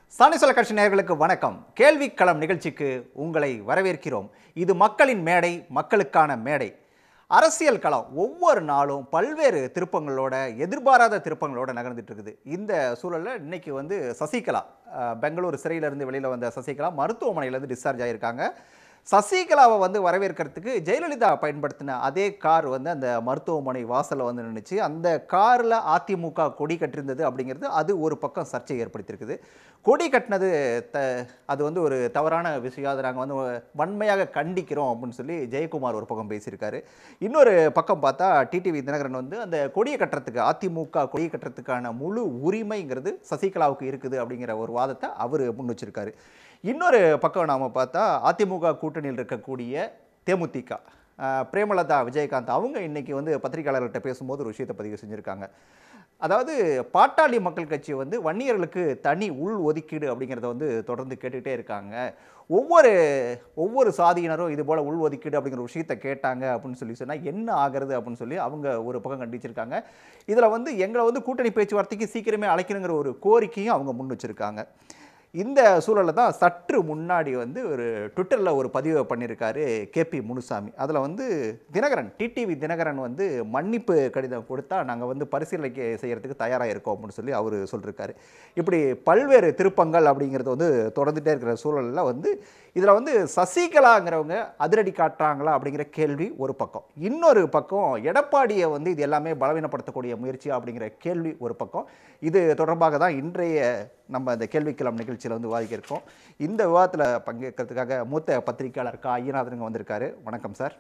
சாணிசொல கட்சி நேயர்களுக்கு வணக்கம் கேள்விக்களம் நிகழ்ச்சிக்கு உங்களை வரவேற்கிறோம் இது மக்களின் மேடை மக்களுக்கான மேடை அரசியல் களம் ஒவ்வொரு நாளும் பல்வேறு திருப்பங்களோட எதிர்பாராத திருப்பங்களோட நகர்ந்துட்டு இருக்குது இந்த சூழலில் இன்னைக்கு வந்து சசிகலா அஹ், பெங்களூர் சிறையிலிருந்து வெளியில் வந்த சசிகலா மருத்துவமனையிலேருந்து டிஸ்சார்ஜ் ஆகியிருக்காங்க சசிகலாவை வந்து வரவேற்கிறதுக்கு ஜெயலலிதா பயன்படுத்தின அதே கார் வந்து அந்த மருத்துவமனை வாசலில் வந்து நின்றுச்சு அந்த காரில் அதிமுக கொடி கட்டிருந்தது அப்படிங்கிறது அது ஒரு பக்கம் சர்ச்சை ஏற்படுத்தியிருக்குது கொடி கட்டினது த அது வந்து ஒரு தவறான விஷயம் அதை நாங்கள் வந்து வன்மையாக கண்டிக்கிறோம் அப்படின்னு சொல்லி ஜெயக்குமார் ஒரு பக்கம் பேசியிருக்காரு இன்னொரு பக்கம் பார்த்தா டிடிவி தினகரன் வந்து அந்த கொடியை கட்டுறதுக்கு அதிமுக கொடியை கட்டுறதுக்கான முழு உரிமைங்கிறது சசிகலாவுக்கு இருக்குது அப்படிங்கிற ஒரு வாதத்தை அவர் முன் வச்சிருக்காரு இன்னொரு பக்கம் நாம் பார்த்தா அதிமுக கூட்டணியில் இருக்கக்கூடிய தேமுதிக அஹ், பிரேமலதா விஜயகாந்த் அவங்க இன்னைக்கு வந்து பத்திரிகையாளர்கிட்ட பேசும்போது ஒரு விஷயத்தை பதிவு செஞ்சுருக்காங்க அதாவது பாட்டாளி மக்கள் கட்சி வந்து வன்னியர்களுக்கு தனி உள் ஒதுக்கீடு அப்படிங்கிறத வந்து தொடர்ந்து கேட்டுக்கிட்டே இருக்காங்க ஒவ்வொரு ஒவ்வொரு சாதியினரும் இது போல் உள் ஒதுக்கீடு அப்படிங்கிற ஒரு விஷயத்தை கேட்டாங்க அப்படின்னு சொல்லி சொன்னால் என்ன ஆகிறது அப்படின்னு சொல்லி அவங்க ஒரு பக்கம் கண்டிச்சிருக்காங்க இதில் வந்து எங்களை வந்து கூட்டணி பேச்சுவார்த்தைக்கு சீக்கிரமே அழைக்கணுங்கிற ஒரு கோரிக்கையும் அவங்க முன் வச்சிருக்காங்க இந்த சூழலில் தான் சற்று முன்னாடி வந்து ஒரு ட்விட்டரில் ஒரு பதிவை பண்ணியிருக்காரு கேபி முனுசாமி அதில் வந்து தினகரன் டிடிவி தினகரன் வந்து மன்னிப்பு கடிதம் கொடுத்தா நாங்கள் வந்து பரிசீலனை செய்யறதுக்கு தயாராக இருக்கோம் அப்படின்னு சொல்லி அவர் சொல்லியிருக்காரு இப்படி பல்வேறு திருப்பங்கள் அப்படிங்கிறது வந்து தொடர்ந்துட்டே இருக்கிற சூழலில் வந்து இதில் வந்து சசிகலாங்கிறவங்க அதிரடி காட்டுறாங்களா அப்படிங்கிற கேள்வி ஒரு பக்கம் இன்னொரு பக்கம் எடப்பாடியை வந்து இது எல்லாமே பலவீனப்படுத்தக்கூடிய முயற்சி அப்படிங்கிற கேள்வி ஒரு பக்கம் இது தொடர்பாக தான் இன்றைய நம்ம இந்த கேள்விக்கிழம் நிகழ்ச்சியில் வந்து விவாதிக்க இருக்கோம் இந்த விவாதத்தில் பங்கேற்கிறதுக்காக மூத்த பத்திரிகையாளர் கா ஐயநாதனுங்க வந்திருக்காரு வணக்கம் சார்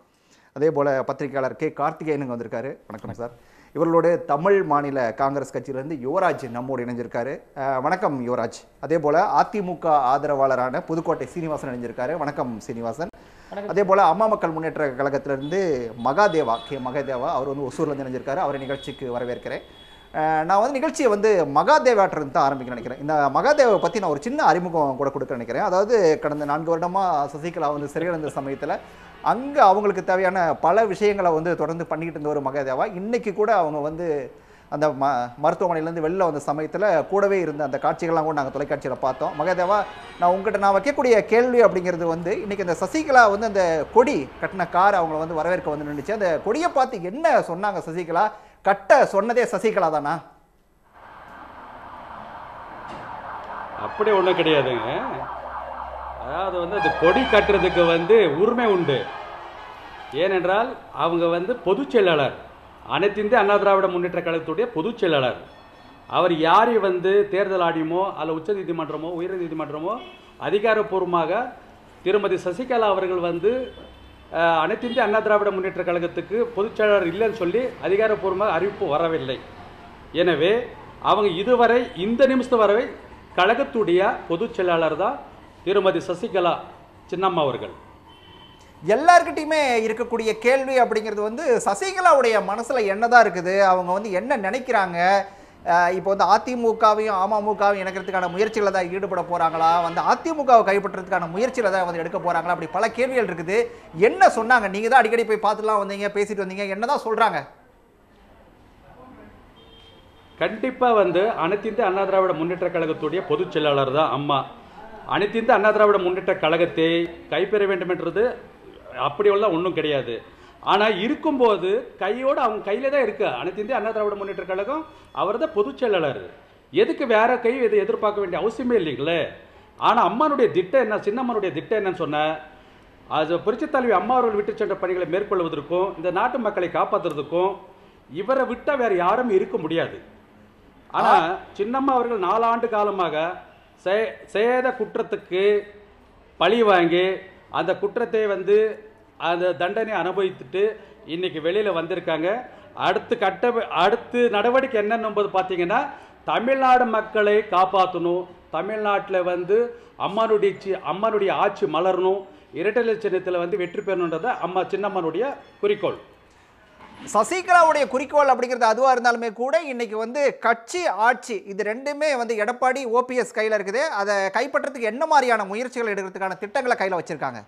அதே போல் பத்திரிகையாளர் கே கார்த்திகேயனுங்க வந்திருக்காரு வணக்கம் சார் இவர்களோட தமிழ் மாநில காங்கிரஸ் கட்சியிலேருந்து யுவராஜ் நம்மோடு இணைஞ்சிருக்காரு அஹ், வணக்கம் யுவராஜ் அதே போல் அதிமுக ஆதரவாளரான புதுக்கோட்டை சீனிவாசன் இணைஞ்சிருக்காரு வணக்கம் சீனிவாசன் அதே போல் அம்மா மக்கள் முன்னேற்ற கழகத்திலிருந்து மகாதேவா கே மகாதேவா அவர் வந்து ஒசூர்லேருந்து இணைஞ்சிருக்காரு அவரை நிகழ்ச்சிக்கு வரவேற்கிறேன் அஹ், நான் வந்து நிகழ்ச்சியை வந்து மகாதேவாட்டிருந்து தான் ஆரம்பிக்க நினைக்கிறேன் இந்த மகாதேவை பற்றி நான் ஒரு சின்ன அறிமுகம் கூட கொடுக்க நினைக்கிறேன் அதாவது கடந்த நான்கு வருடமாக சசிகலா வந்து சிறையில் இருந்த சமயத்தில் அங்கே அவங்களுக்கு தேவையான பல விஷயங்களை வந்து தொடர்ந்து பண்ணிக்கிட்டு இருந்த ஒரு மகாதேவா இன்னைக்கு கூட அவங்க வந்து அந்த ம மருத்துவமனையிலேருந்து வெளில வந்த சமயத்தில் கூடவே இருந்த அந்த காட்சிகள்லாம் கூட நாங்கள் தொலைக்காட்சியில் பார்த்தோம் மகாதேவா நான் உங்ககிட்ட நான் வைக்கக்கூடிய கேள்வி அப்படிங்கிறது வந்து இன்னைக்கு அந்த சசிகலா வந்து அந்த கொடி கட்டின கார் அவங்கள வந்து வரவேற்க வந்து நின்றுச்சு அந்த கொடியை பார்த்து என்ன சொன்னாங்க சசிகலா கட்ட சொன்னதே சசிகலா தானா அப்படி ஒன்றும் கிடையாதுங்க அதாவது வந்து அது கொடி கட்டுறதுக்கு வந்து உரிமை உண்டு ஏனென்றால் அவங்க வந்து பொதுச் செயலாளர் அனைத்து இந்திய அண்ணா திராவிட முன்னேற்ற கழகத்துடைய பொதுச் செயலாளர் அவர் யாரை வந்து தேர்தல் ஆணையமோ அல்ல உச்ச நீதிமன்றமோ உயர் நீதிமன்றமோ அதிகாரப்பூர்வமாக திருமதி சசிகலா அவர்கள் வந்து அஹ், அனைத்து இந்திய அண்ணா திராவிட முன்னேற்ற கழகத்துக்கு பொதுச் செயலாளர் இல்லைன்னு சொல்லி அதிகாரப்பூர்வமாக அறிவிப்பு வரவில்லை எனவே அவங்க இதுவரை இந்த நிமிஷம் வரை கழகத்துடைய பொதுச் செயலாளர் தான் திருமதி சசிகலா சின்னம்மா அவர்கள் எல்லார்கிட்டயுமே இருக்கக்கூடிய கேள்வி அப்படிங்கிறது வந்து சசிகலாவுடைய மனசுல என்னதான் இருக்குது அவங்க வந்து என்ன நினைக்கிறாங்க அஹ் இப்போ வந்து அதிமுகவையும் அமமுகவையும் இணைக்கிறதுக்கான முயற்சிகளை தான் ஈடுபட போறாங்களா வந்து அதிமுகவை கைப்பற்றுறதுக்கான முயற்சிகளை தான் வந்து எடுக்க போறாங்களா அப்படி பல கேள்விகள் இருக்குது என்ன சொன்னாங்க நீங்க தான் அடிக்கடி போய் பார்த்துலாம் வந்தீங்க பேசிட்டு வந்தீங்க என்னதான் சொல்றாங்க கண்டிப்பாக வந்து அனைத்து இந்திய அண்ணா திராவிட முன்னேற்ற கழகத்துடைய பொதுச் செயலாளர் தான் அம்மா அனைத்து இந்திய அண்ணா திராவிட முன்னேற்ற கழகத்தை கைப்பெற வேண்டும் என்றது அப்படியெல்லாம் ஒன்றும் கிடையாது ஆனால் இருக்கும்போது கையோடு அவங்க கையில் தான் இருக்கு அனைத்து இந்திய அண்ணா திராவிட முன்னேற்ற கழகம் அவர் தான் பொதுச் செயலாளர் எதுக்கு வேற கை இதை எதிர்பார்க்க வேண்டிய அவசியமே இல்லைங்களே ஆனால் அம்மானுடைய திட்டம் என்ன சின்னம்மனுடைய திட்டம் என்னன்னு சொன்ன அது புரட்சித் தலைவி அம்மா அவர்கள் விட்டு சென்ற பணிகளை மேற்கொள்வதற்கும் இந்த நாட்டு மக்களை காப்பாற்றுறதுக்கும் இவரை விட்டால் வேற யாரும் இருக்க முடியாது ஆனா சின்னம்மா அவர்கள் நாலாண்டு காலமாக செ- செய்த குற்றத்துக்கு பழி வாங்கி அந்த குற்றத்தை வந்து அந்த தண்டனை அனுபவித்துட்டு இன்னைக்கு வெளியில வந்திருக்காங்க அடுத்து கட்ட அடுத்து நடவடிக்கை என்னன்னு என்பது பார்த்தீங்கன்னா தமிழ்நாடு மக்களை காப்பாற்றணும் தமிழ்நாட்டில் வந்து அம்மானுடைய சி- அம்மானுடைய ஆட்சி மலரணும் இரட்டை சின்னத்தில் வந்து வெற்றி பெறணுன்றத அம்மா சின்னம்மனுடைய குறிக்கோள் சசிகலாவுடைய குறிக்கோள் அப்படிங்கிறது அதுவாக இருந்தாலுமே கூட இன்னைக்கு வந்து கட்சி ஆட்சி இது ரெண்டுமே வந்து எடப்பாடி ஓபிஎஸ் கையில் இருக்குது அதை கைப்பற்றதுக்கு என்ன மாதிரியான முயற்சிகள் எடுக்கிறதுக்கான திட்டங்களை கையில் வச்சிருக்காங்க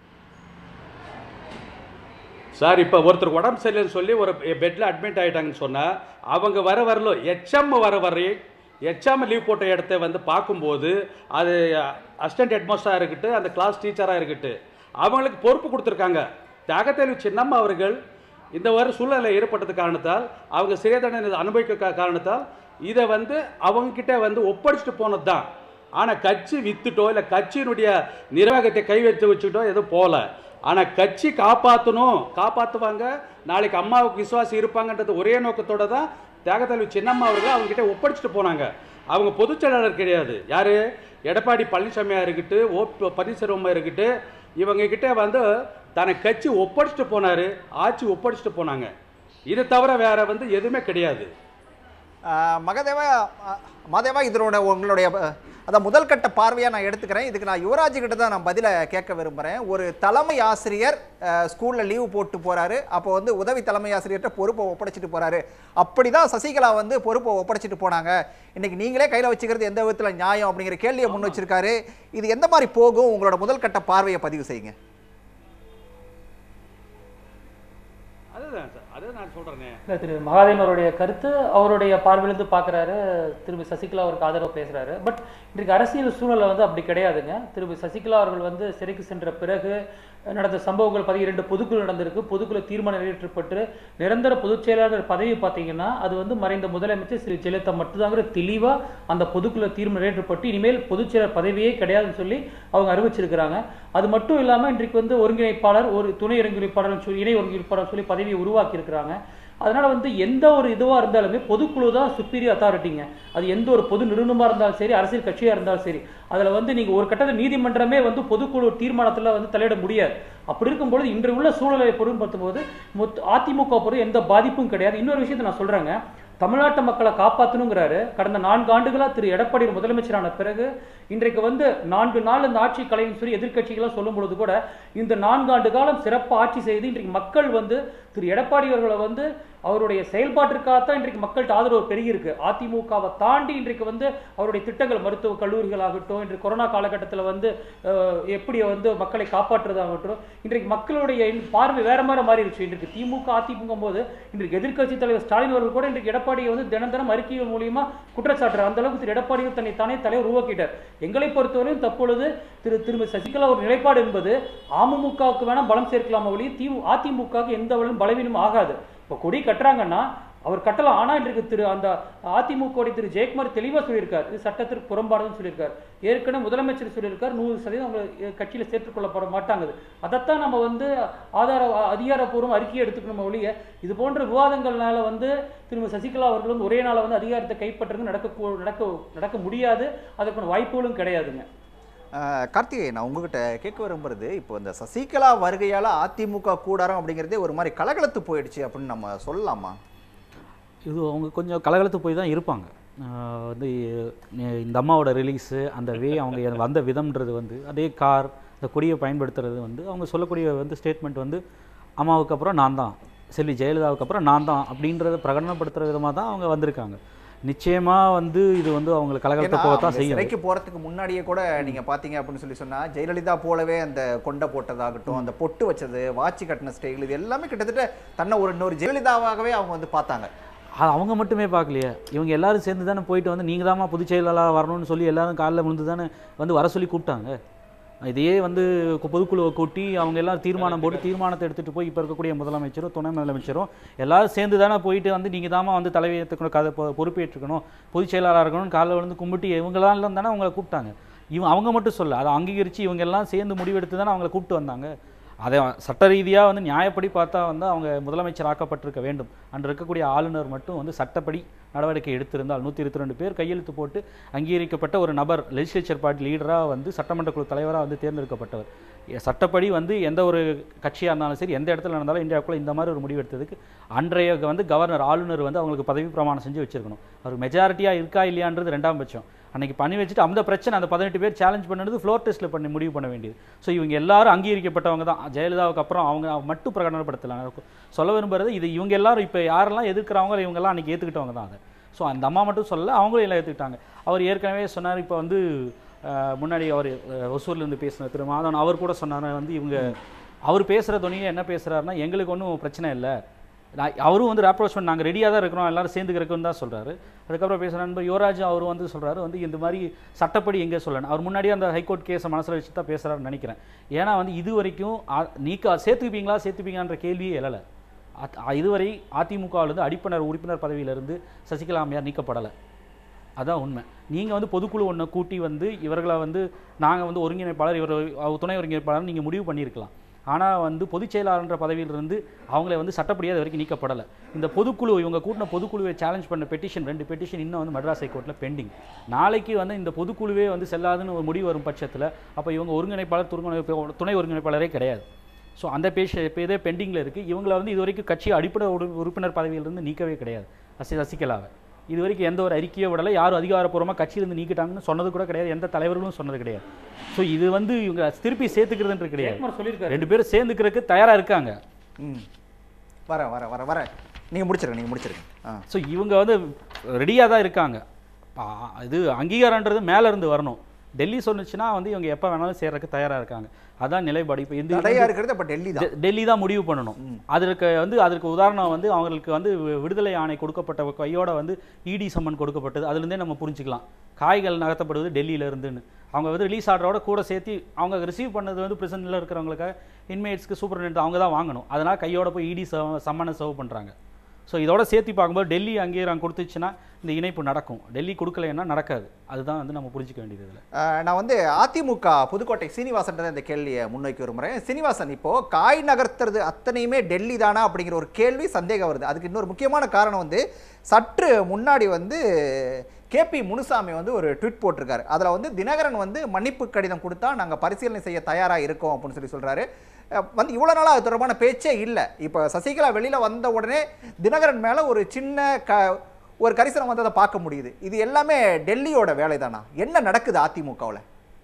சார் இப்போ ஒருத்தர் உடம்பு சரியில்லைன்னு சொல்லி ஒரு பெட்டில் அட்மிட் ஆகிட்டாங்கன்னு சொன்னால் அவங்க வர வரல எச்எம் வர வரை எக்ஸாம் லீவ் போட்ட இடத்த வந்து பார்க்கும்போது அது அசிஸ்டன்ட் ஹெட்மாஸ்டராக இருக்கட்டும் அந்த கிளாஸ் டீச்சராக இருக்கட்டும் அவங்களுக்கு பொறுப்பு கொடுத்துருக்காங்க தியாகத்தேவி சின்னம்மா அவர்கள் இந்த ஒரு சூழ்நிலை ஏற்பட்டது காரணத்தால் அவங்க சிறை தண்டனை அனுபவிக்க கா- காரணத்தால் இதை வந்து அவங்கக்கிட்ட வந்து ஒப்படைச்சிட்டு போனது தான் ஆனால் கட்சி வித்துட்டோ இல்லை கட்சியினுடைய நிர்வாகத்தை கை வச்சு வச்சுட்டோ எதுவும் போகல ஆனால் கட்சி காப்பாற்றணும் காப்பாற்றுவாங்க நாளைக்கு அம்மாவுக்கு விசுவாசி இருப்பாங்கன்றது ஒரே நோக்கத்தோட தான் தியாகத்தலைவி சின்னம்மா அவர்கள் அவங்ககிட்ட ஒப்படைச்சிட்டு போனாங்க அவங்க பொதுச் செயலாளர் கிடையாது யாரு எடப்பாடி பழனிசாமியா இருக்கட்டு ஓ பன்னீர்செல்வமா இருக்கட்டு இவங்க கிட்ட வந்து தன்னை கட்சி ஒப்படைச்சிட்டு போனாரு ஆட்சி ஒப்படைச்சிட்டு போனாங்க இதை தவிர வேற வந்து எதுவுமே கிடையாது ஆஹ் மகதேவா ஆஹ் மாதேவா இதனோட உங்களுடைய அஹ், அதான் முதல் கட்ட பார்வையாக நான் எடுத்துக்கிறேன் இதுக்கு நான் யுவராஜ் கிட்ட தான் நான் பதிலை கேட்க விரும்புகிறேன் ஒரு தலைமை ஆசிரியர் ஸ்கூலில் லீவு போட்டு போறாரு அப்போ வந்து உதவி தலைமை ஆசிரியர்கிட்ட பொறுப்பை ஒப்படைச்சிட்டு போறாரு அப்படி தான் சசிகலா வந்து பொறுப்பை ஒப்படைச்சிட்டு போனாங்க இன்னைக்கு நீங்களே கையில் வச்சுக்கிறது எந்த விதத்தில் நியாயம் அப்படிங்கிற கேள்வியை முன் வச்சிருக்காரு இது எந்த மாதிரி போகும் உங்களோட முதல் கட்ட பார்வையை பதிவு செய்யுங்க அதுதான் சார் அதை நான் சொல்றேனே இல்லை திரு மகாதேவன் அவருடைய கருத்து அவருடைய பார்வையிலிருந்து பார்க்குறாரு திரும்பி சசிகலா அவருக்கு ஆதரவு பேசுகிறாரு பட் இன்றைக்கு அரசியல் சூழலை வந்து அப்படி கிடையாதுங்க திரும்பி சசிகலா அவர்கள் வந்து சிறைக்கு சென்ற பிறகு நடந்த சம்பவங்கள் பதி இரண்டு பொதுக்குழு நடந்திருக்கு பொதுக்குழு தீர்மானம் நிறைவேற்றப்பட்டு நிரந்தர பொதுச் செயலாளர் பதவி பார்த்தீங்கன்னா அது வந்து மறைந்த முதலமைச்சர் ஸ்ரீ ஜெயலலிதா மட்டும்தாங்கிற தெளிவாக அந்த பொதுக்குழு தீர்மானம் நிறைவேற்றப்பட்டு இனிமேல் பொதுச் செயலர் பதவியே கிடையாதுன்னு சொல்லி அவங்க அறிவிச்சிருக்கிறாங்க அது மட்டும் இல்லாமல் இன்றைக்கு வந்து ஒருங்கிணைப்பாளர் ஒரு துணை ஒருங்கிணைப்பாளர் சொல்லி இணை ஒருங்கிணைப்பாளர் சொல்லி பதவியை உருவாக்கி இருக்கிறாங்க அதனால வந்து எந்த ஒரு இதுவாக இருந்தாலுமே பொதுக்குழு தான் சுப்பீரியர் அத்தாரிட்டிங்க அது எந்த ஒரு பொது நிறுவனமாக இருந்தாலும் சரி அரசியல் கட்சியாக இருந்தாலும் சரி அதில் வந்து நீங்கள் ஒரு கட்டத்தில் நீதிமன்றமே வந்து பொதுக்குழு தீர்மானத்தில் வந்து தலையிட முடியாது அப்படி இருக்கும்பொழுது இன்று உள்ள சூழலை பொருட்படுத்தும் போது மொத்த அதிமுக பொறுத்து எந்த பாதிப்பும் கிடையாது இன்னொரு விஷயத்தை நான் சொல்கிறேங்க தமிழ்நாட்டு மக்களை காப்பாற்றணுங்கிறாரு கடந்த நான்கு ஆண்டுகளாக திரு எடப்பாடி முதலமைச்சரான பிறகு இன்றைக்கு வந்து நான்கு நாள் இந்த ஆட்சி கலையும் சொல்லி எதிர்க்கட்சிகளாக சொல்லும் பொழுது கூட இந்த நான்கு ஆண்டு காலம் சிறப்பாக ஆட்சி செய்து இன்றைக்கு மக்கள் வந்து திரு எடப்பாடி அவர்களை வந்து அவருடைய செயல்பாட்டிற்காகத்தான் இன்றைக்கு மக்கள்கிட்ட ஆதரவு பெருகியிருக்கு அதிமுகவை தாண்டி இன்றைக்கு வந்து அவருடைய திட்டங்கள் மருத்துவ கல்லூரிகளாகட்டும் இன்றைக்கு கொரோனா காலகட்டத்தில் வந்து அஹ், எப்படி வந்து மக்களை காப்பாற்றுறதாகட்டும் இன்றைக்கு மக்களுடைய பார்வை வேற மாதிரி மாறிடுச்சு இன்றைக்கு திமுக அதிமுக போது இன்றைக்கு எதிர்க்கட்சி தலைவர் ஸ்டாலின் அவர்கள் கூட இன்றைக்கு எடப்பாடியை வந்து தினம் தினம் அறிக்கைகள் மூலியமா குற்றச்சாட்டுறார் அந்த அளவுக்கு திரு எடப்பாடியும் தன்னை தானே தலைவர் உருவாக்கிட்டார் எங்களை பொறுத்தவரையும் தற்பொழுது திரு திருமதி சசிகலா ஒரு நிலைப்பாடு என்பது அமமுகவுக்கு வேணா பலம் சேர்க்கலாமா ஒழிய தி அதிமுகவுக்கு எந்த வகையிலும் பலவீனமும் ஆகாது இப்போ கொடி கட்டுறாங்கன்னா அவர் கட்டலாம் ஆனா இன்றைக்கு திரு அந்த அதிமுக திரு ஜெயக்குமார் தெளிவா சொல்லியிருக்கார் இது சட்டத்திற்கு புறம்பானதுன்னு சொல்லியிருக்கார் ஏற்கனவே முதலமைச்சர் சொல்லியிருக்கார் நூறு சதவீதம் அவங்க அஹ், கட்சியில சேர்த்துக்கொள்ளப்பட மாட்டாங்க அதைத்தான் நம்ம வந்து ஆதார அதிகாரப்பூர்வம் அறிக்கையை எடுத்துக்கணும் ஒழிய இது போன்ற விவாதங்கள்னால வந்து திரும்ப சசிகலா அவர்கள் வந்து ஒரே நாள வந்து அதிகாரத்தை கைப்பற்றுறது நடக்க கூ- நடக்க நடக்க முடியாது அதற்கான வாய்ப்புகளும் கிடையாதுங்க ஆஹ் கார்த்திகை நான் உங்ககிட்ட கேட்க விரும்புறது இப்போ இந்த சசிகலா வருகையால அதிமுக கூடாரம் அப்படிங்கிறதே ஒரு மாதிரி கலகலத்து போயிடுச்சு அப்படின்னு நம்ம சொல்லலாமா இது அவங்க கொஞ்சம் கலகலத்து போய் தான் இருப்பாங்க ஆஹ் வந்து நே- இந்த அம்மாவோட ரிலீஸு அந்த வே அவங்க வந்த விதம்ன்றது வந்து அதே கார் இந்த கொடியை பயன்படுத்துறது வந்து அவங்க சொல்லக்கூடிய வந்து ஸ்டேட்மெண்ட் வந்து அம்மாவுக்கு அப்புறம் நான் தான் செல்வி ஜெயலலிதாவுக்கு அப்புறம் நான் தான் அப்படின்றத பிரகடனப்படுத்துகிற விதமாக தான் அவங்க வந்திருக்காங்க நிச்சயமாக வந்து இது வந்து அவங்களை கலகலத்தை ஏன்னா, போகத்தான் அவங்க செய்யும் சிறைக்கு போறதுக்கு முன்னாடியே கூட நீங்க பாத்தீங்க அப்படின்னு சொல்லி சொன்னா ஜெயலலிதா போலவே அந்த கொண்டை போட்டதாகட்டும் அந்த பொட்டு வச்சது வாட்சி கட்டின ஸ்டைல் இது எல்லாமே கிட்டத்தட்ட தன்னை ஒரு இன்னொரு ஜெயலலிதாவாகவே அவங்க வந்து பார்த்தாங்க அது அவங்க மட்டுமே பார்க்கலையே இவங்க எல்லாரும் சேர்ந்து தானே போயிட்டு வந்து நீங்கள் தாம்மா பொதுச் செயலாளராக வரணும்னு சொல்லி எல்லாரும் காலில் விழுந்து தானே வந்து வர சொல்லி கூப்பிட்டாங்க இதையே வந்து கு- பொதுக்குழுவை கூட்டி அவங்க எல்லாரும் தீர்மானம் போட்டு தீர்மானத்தை எடுத்துகிட்டு போய் இப்போ இருக்கக்கூடிய முதலமைச்சரும் துணை முதலமைச்சரும் எல்லாரும் சேர்ந்து தானே போயிட்டு வந்து நீங்கள் தாம்மா வந்து தலைமையேற்றுக்கணும் கதை பொ- பொறுப்பேற்றுக்கணும் பொதுச் செயலாளராக இருக்கணும்னு காலில் விழுந்து கும்பிட்டு இவங்களாம் தானே அவங்கள கூப்பிட்டாங்க இவங்க அவங்க மட்டும் சொல்ல அதை அங்கீகரித்து இவங்க எல்லாம் சேர்ந்து முடிவெடுத்து தானே அவங்கள கூப்பிட்டு வந்தாங்க அதை சட்ட ரீதியாக வந்து நியாயப்படி பார்த்தா வந்து அவங்க முதலமைச்சர் ஆக்கப்பட்டிருக்க வேண்டும் அன்று இருக்கக்கூடிய ஆளுநர் மட்டும் வந்து சட்டப்படி நடவடிக்கை எடுத்திருந்தால் நூற்றி இருபத்தி ரெண்டு பேர் கையெழுத்து போட்டு அங்கீகரிக்கப்பட்ட ஒரு நபர் லெஜிஸ்லேச்சர் பார்ட்டி லீடராக வந்து சட்டமன்ற குழு தலைவராக வந்து தேர்ந்தெடுக்கப்பட்டவர் எ- சட்டப்படி வந்து எந்த ஒரு கட்சியாக இருந்தாலும் சரி எந்த இடத்துல நடந்தாலும் இந்தியாவுக்குள்ள இந்த மாதிரி ஒரு முடிவு எடுத்ததுக்கு அன்றைய வந்து கவர்னர் ஆளுநர் வந்து அவங்களுக்கு பதவி பிரமாணம் செஞ்சு வச்சிருக்கணும் அவர் மெஜாரிட்டியாக இருக்கா இல்லையான்றது ரெண்டாம் பட்சம் அன்னைக்கு பண்ணி வச்சுட்டு அந்த பிரச்சனை அந்த பதினெட்டு பேர் சேலஞ்ச் பண்ணது ஃப்ளோர் டெஸ்ட்டில் பண்ணி முடிவு பண்ண வேண்டியது ஸோ இவங்க எல்லாரும் அங்கீகரிக்கப்பட்டவங்க தான் ஜெயலலிதாவுக்கு அப்புறம் அவங்க மட்டும் பிரகடனப்படுத்தலாம் சொல்ல விரும்புறது இது இவங்க எல்லாரும் இப்போ யாரெல்லாம் எதிர்க்கிறாங்களோ இவங்கெல்லாம் அன்னைக்கு ஏற்றுக்கிட்டவங்க தான் அதை ஸோ அந்த அம்மா மட்டும் சொல்ல அவங்களும் எல்லாம் ஏற்றுக்கிட்டாங்க அவர் ஏற்கனவே சொன்னார் இப்போ வந்து அஹ், முன்னாடி அவர் அஹ், ஒசூர்ல இருந்து பேசின திரு மாதவன் அவர் கூட சொன்னார் வந்து இவங்க அவர் பேசுகிற துணியை என்ன பேசுகிறாருன்னா எங்களுக்கு ஒன்றும் பிரச்சனை இல்லை நான் அவரும் வந்து அப்ரோச்மெண்ட் நாங்கள் ரெடியாக தான் இருக்கிறோம் எல்லாரும் சேர்ந்துக்கிறக்குன்னு தான் சொல்கிறாரு அதுக்கப்புறம் பேசுகிற நண்பர் யுவராஜ் அவர் வந்து சொல்கிறாரு வந்து இந்த மாதிரி சட்டப்படி எங்கே சொல்லணும் அவர் முன்னாடியே அந்த ஹைகோர்ட் கேஸை மனசில் வச்சு தான் பேசுகிறாருன்னு நினைக்கிறேன் ஏன்னா வந்து இது வரைக்கும் அ- நீக்க சேர்த்துப்பீங்களா சேர்த்துப்பீங்கன்ற கேள்வியே எழலை அத்- இதுவரை அதிமுகவிலிருந்து அடிப்பனர் உறுப்பினர் பதவியிலிருந்து சசிகலா அம்மையார் நீக்கப்படலை அதான் உண்மை நீங்கள் வந்து பொதுக்குழு ஒன்று கூட்டி வந்து இவர்களை வந்து நாங்கள் வந்து ஒருங்கிணைப்பாளர் இவர் அவர் துணை ஒருங்கிணைப்பாளர் நீங்கள் முடிவு பண்ணியிருக்கலாம் ஆனால் வந்து பொதுச் செயலாளர்ன்ற பதவியிலிருந்து அவங்கள வந்து சட்டப்படியாக இது வரைக்கும் நீக்கப்படலை இந்த பொதுக்குழு இவங்க கூட்டின பொதுக்குழுவை சேலஞ்ச் பண்ண பெட்டிஷன் ரெண்டு பெட்டிஷன் இன்னும் வந்து மெட்ராஸ் ஹைகோர்ட்டில் பெண்டிங் நாளைக்கு வந்து இந்த பொதுக்குழுவே வந்து செல்லாதுன்னு ஒரு முடிவு வரும் பட்சத்தில் அப்போ இவங்க ஒருங்கிணைப்பாளர் துருங்க துணை ஒருங்கிணைப்பாளரே கிடையாது ஸோ அந்த பேஷ இப்போ இதே பெண்டிங்கில் இருக்குது இவங்கள வந்து இது வரைக்கும் கட்சி அடிப்படை உறு- உறுப்பினர் பதவியிலிருந்து நீக்கவே கிடையாது சசி சசிகலாவை இது வரைக்கும் எந்த ஒரு அறிக்கையோ விடலை யாரும் அதிகாரப்பூர்வமாக கட்சியிலிருந்து நீக்கிட்டாங்கன்னு சொன்னது கூட கிடையாது எந்த தலைவர்களும் சொன்னது கிடையாது ஸோ இது வந்து இவங்க திருப்பி சேர்த்துக்கிறதுன்றது கிடையாது ஜெயக்குமார் சொல்லியிருக்காரு ரெண்டு பேரும் சேர்ந்துக்கிறதுக்கு தயாராக இருக்காங்க ம் வரேன் வரேன் வரேன் வரேன் நீங்கள் முடிச்சிருங்க நீங்கள் முடிச்சிருங்க ஆ ஸோ இவங்க வந்து ரெடியாக தான் இருக்காங்க ஆ, இது அங்கீகாரன்றது மேலே இருந்து வரணும் டெல்லி சொன்னுச்சுன்னா வந்து இவங்க எப்போ வேணாலும் சேர்றதுக்கு தயாராக இருக்காங்க அதான் நிலைப்பாடு இப்போ எந்த தடையா இருக்கிறது அப்ப டெல்லி தான் டெ- டெல்லி தான் முடிவு பண்ணணும் அதற்கு வந்து அதற்கு உதாரணம் வந்து அவங்களுக்கு வந்து வி- விடுதலை ஆணை கொடுக்கப்பட்ட கையோட வந்து இடி சம்மன் கொடுக்கப்பட்டது அதுலேருந்தே நம்ம புரிஞ்சுக்கலாம் காய்கள் நகர்த்தப்படுவது டெல்லியில இருந்துன்னு அவங்க வந்து ரிலீஸ் ஆர்டரோட கூட சேர்த்து அவங்க ரிசீவ் பண்ணது வந்து பிரசன்ட்ல இருக்கிறவங்களுக்கு இன்மேட்ஸ்க்கு சூப்பர்டென்ட் அவங்க தான் வாங்கணும் அதனால் கையோட போய் இடி சம்மனை சர்வ் பண்ணுறாங்க ஸோ இதோட சேர்த்து பார்க்கும்போது டெல்லி அங்கீகாரம் கொடுத்துச்சுன்னா இந்த இணைப்பு நடக்கும் டெல்லி கொடுக்கலைன்னா நடக்காது அதுதான் வந்து நம்ம புரிஞ்சுக்க வேண்டியது இதில் அஹ், நான் வந்து அதிமுக புதுக்கோட்டை சீனிவாசன் இந்த கேள்வியை முன்வைக்க விரும்புகிறேன் சீனிவாசன் இப்போ காய் நகர்த்துறது அத்தனையுமே டெல்லி தானா அப்படிங்கிற ஒரு கேள்வி சந்தேகம் வருது அதுக்கு இன்னொரு முக்கியமான காரணம் வந்து சற்று முன்னாடி வந்து கேபி முனுசாமி வந்து ஒரு ட்வீட் போட்டிருக்காரு அதில் வந்து தினகரன் வந்து மன்னிப்பு கடிதம் கொடுத்தா நாங்கள் பரிசீலனை செய்ய தயாராக இருக்கோம் அப்படின்னு சொல்லி சொல்கிறாரு வந்து இவ்வளோ நாளாக அது தொடர்பான பேச்சே இல்லை இப்போ சசிகலா வெளியில் வந்த உடனே தினகரன் மேலே ஒரு சின்ன க ஒரு கரிசனம் வந்ததை பார்க்க முடியுது இது எல்லாமே டெல்லியோட வேலை தானா என்ன நடக்குது அதிமுகவில்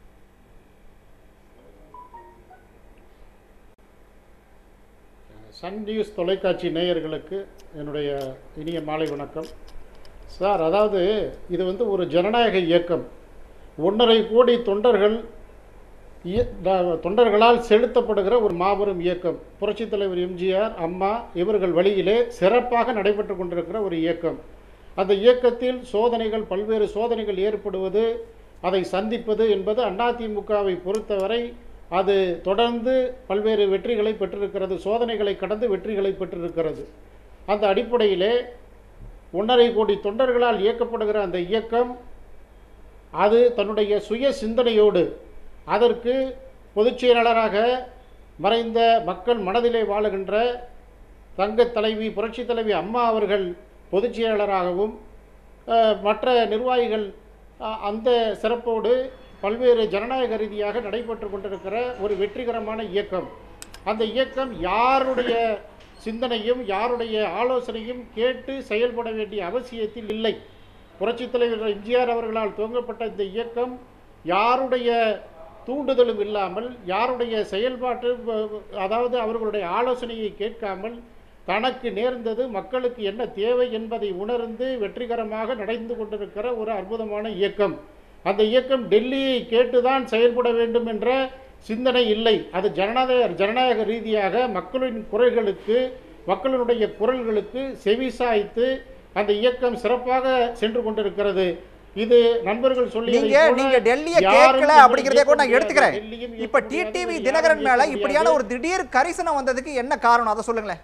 சன் நியூஸ் தொலைக்காட்சி நேயர்களுக்கு என்னுடைய இனிய மாலை வணக்கம் சார் அதாவது இது வந்து ஒரு ஜனநாயக இயக்கம் ஒன்றரை கோடி தொண்டர்கள் இய- த- தொண்டர்களால் செலுத்தப்படுகிற ஒரு மாபெரும் இயக்கம் புரட்சித் தலைவர் எம்ஜிஆர் அம்மா இவர்கள் வழியிலே சிறப்பாக நடைபெற்று கொண்டிருக்கிற ஒரு இயக்கம் அந்த இயக்கத்தில் சோதனைகள் பல்வேறு சோதனைகள் ஏற்படுவது அதை சந்திப்பது என்பது அதிமுகவை பொறுத்தவரை அது தொடர்ந்து பல்வேறு வெற்றிகளை பெற்றிருக்கிறது சோதனைகளை கடந்து வெற்றிகளை பெற்றிருக்கிறது அந்த அடிப்படையிலே ஒன்றரை கோடி தொண்டர்களால் இயக்கப்படுகிற அந்த இயக்கம் அது தன்னுடைய சுய சிந்தனையோடு அதற்கு பொதுச் செயலாளராக மறைந்த மக்கள் மனதிலே வாழுகின்ற தங்கத் தலைவி புரட்சித் தலைவி அம்மா அவர்கள் பொதுச் செயலாளராகவும் அஹ், மற்ற நிர்வாகிகள் அஹ், அந்த சிறப்போடு பல்வேறு ஜனநாயக ரீதியாக நடைபெற்று கொண்டிருக்கிற ஒரு வெற்றிகரமான இயக்கம் அந்த இயக்கம் யாருடைய சிந்தனையும் யாருடைய ஆலோசனையும் கேட்டு செயல்பட வேண்டிய அவசியத்தில் இல்லை புரட்சித் தலைவர் எம்ஜிஆர் அவர்களால் துவங்கப்பட்ட இந்த இயக்கம் யாருடைய தூண்டுதலும் இல்லாமல் யாருடைய செயல்பாட்டு வ- வ- அதாவது அவர்களுடைய ஆலோசனையை கேட்காமல் தனக்கு நேர்ந்தது மக்களுக்கு என்ன தேவை என்பதை உணர்ந்து வெற்றிகரமாக நடந்து கொண்டிருக்கிற ஒரு அற்புதமான இயக்கம் அந்த இயக்கம் டெல்லியை கேட்டுதான் செயல்பட வேண்டும் என்ற சிந்தனை இல்லை அது ஜனநாயக ஜனநாயக ரீதியாக மக்களின் குரல்களுக்கு மக்களினுடைய குரல்களுக்கு செவிசாய்த்து அந்த இயக்கம் சிறப்பாக சென்று கொண்டிருக்கிறது இது நண்பர்கள் சொல்லி நீங்க நீங்க டெல்லியை கேட்கல அப்படிங்கறதே கூட நான் எடுத்துக்கிறேன் இப்ப டிடிவி தினகரன் மேல இப்படியான ஒரு திடீர் கரிசனம் வந்ததுக்கு என்ன காரணம் அதை சொல்லுங்களேன்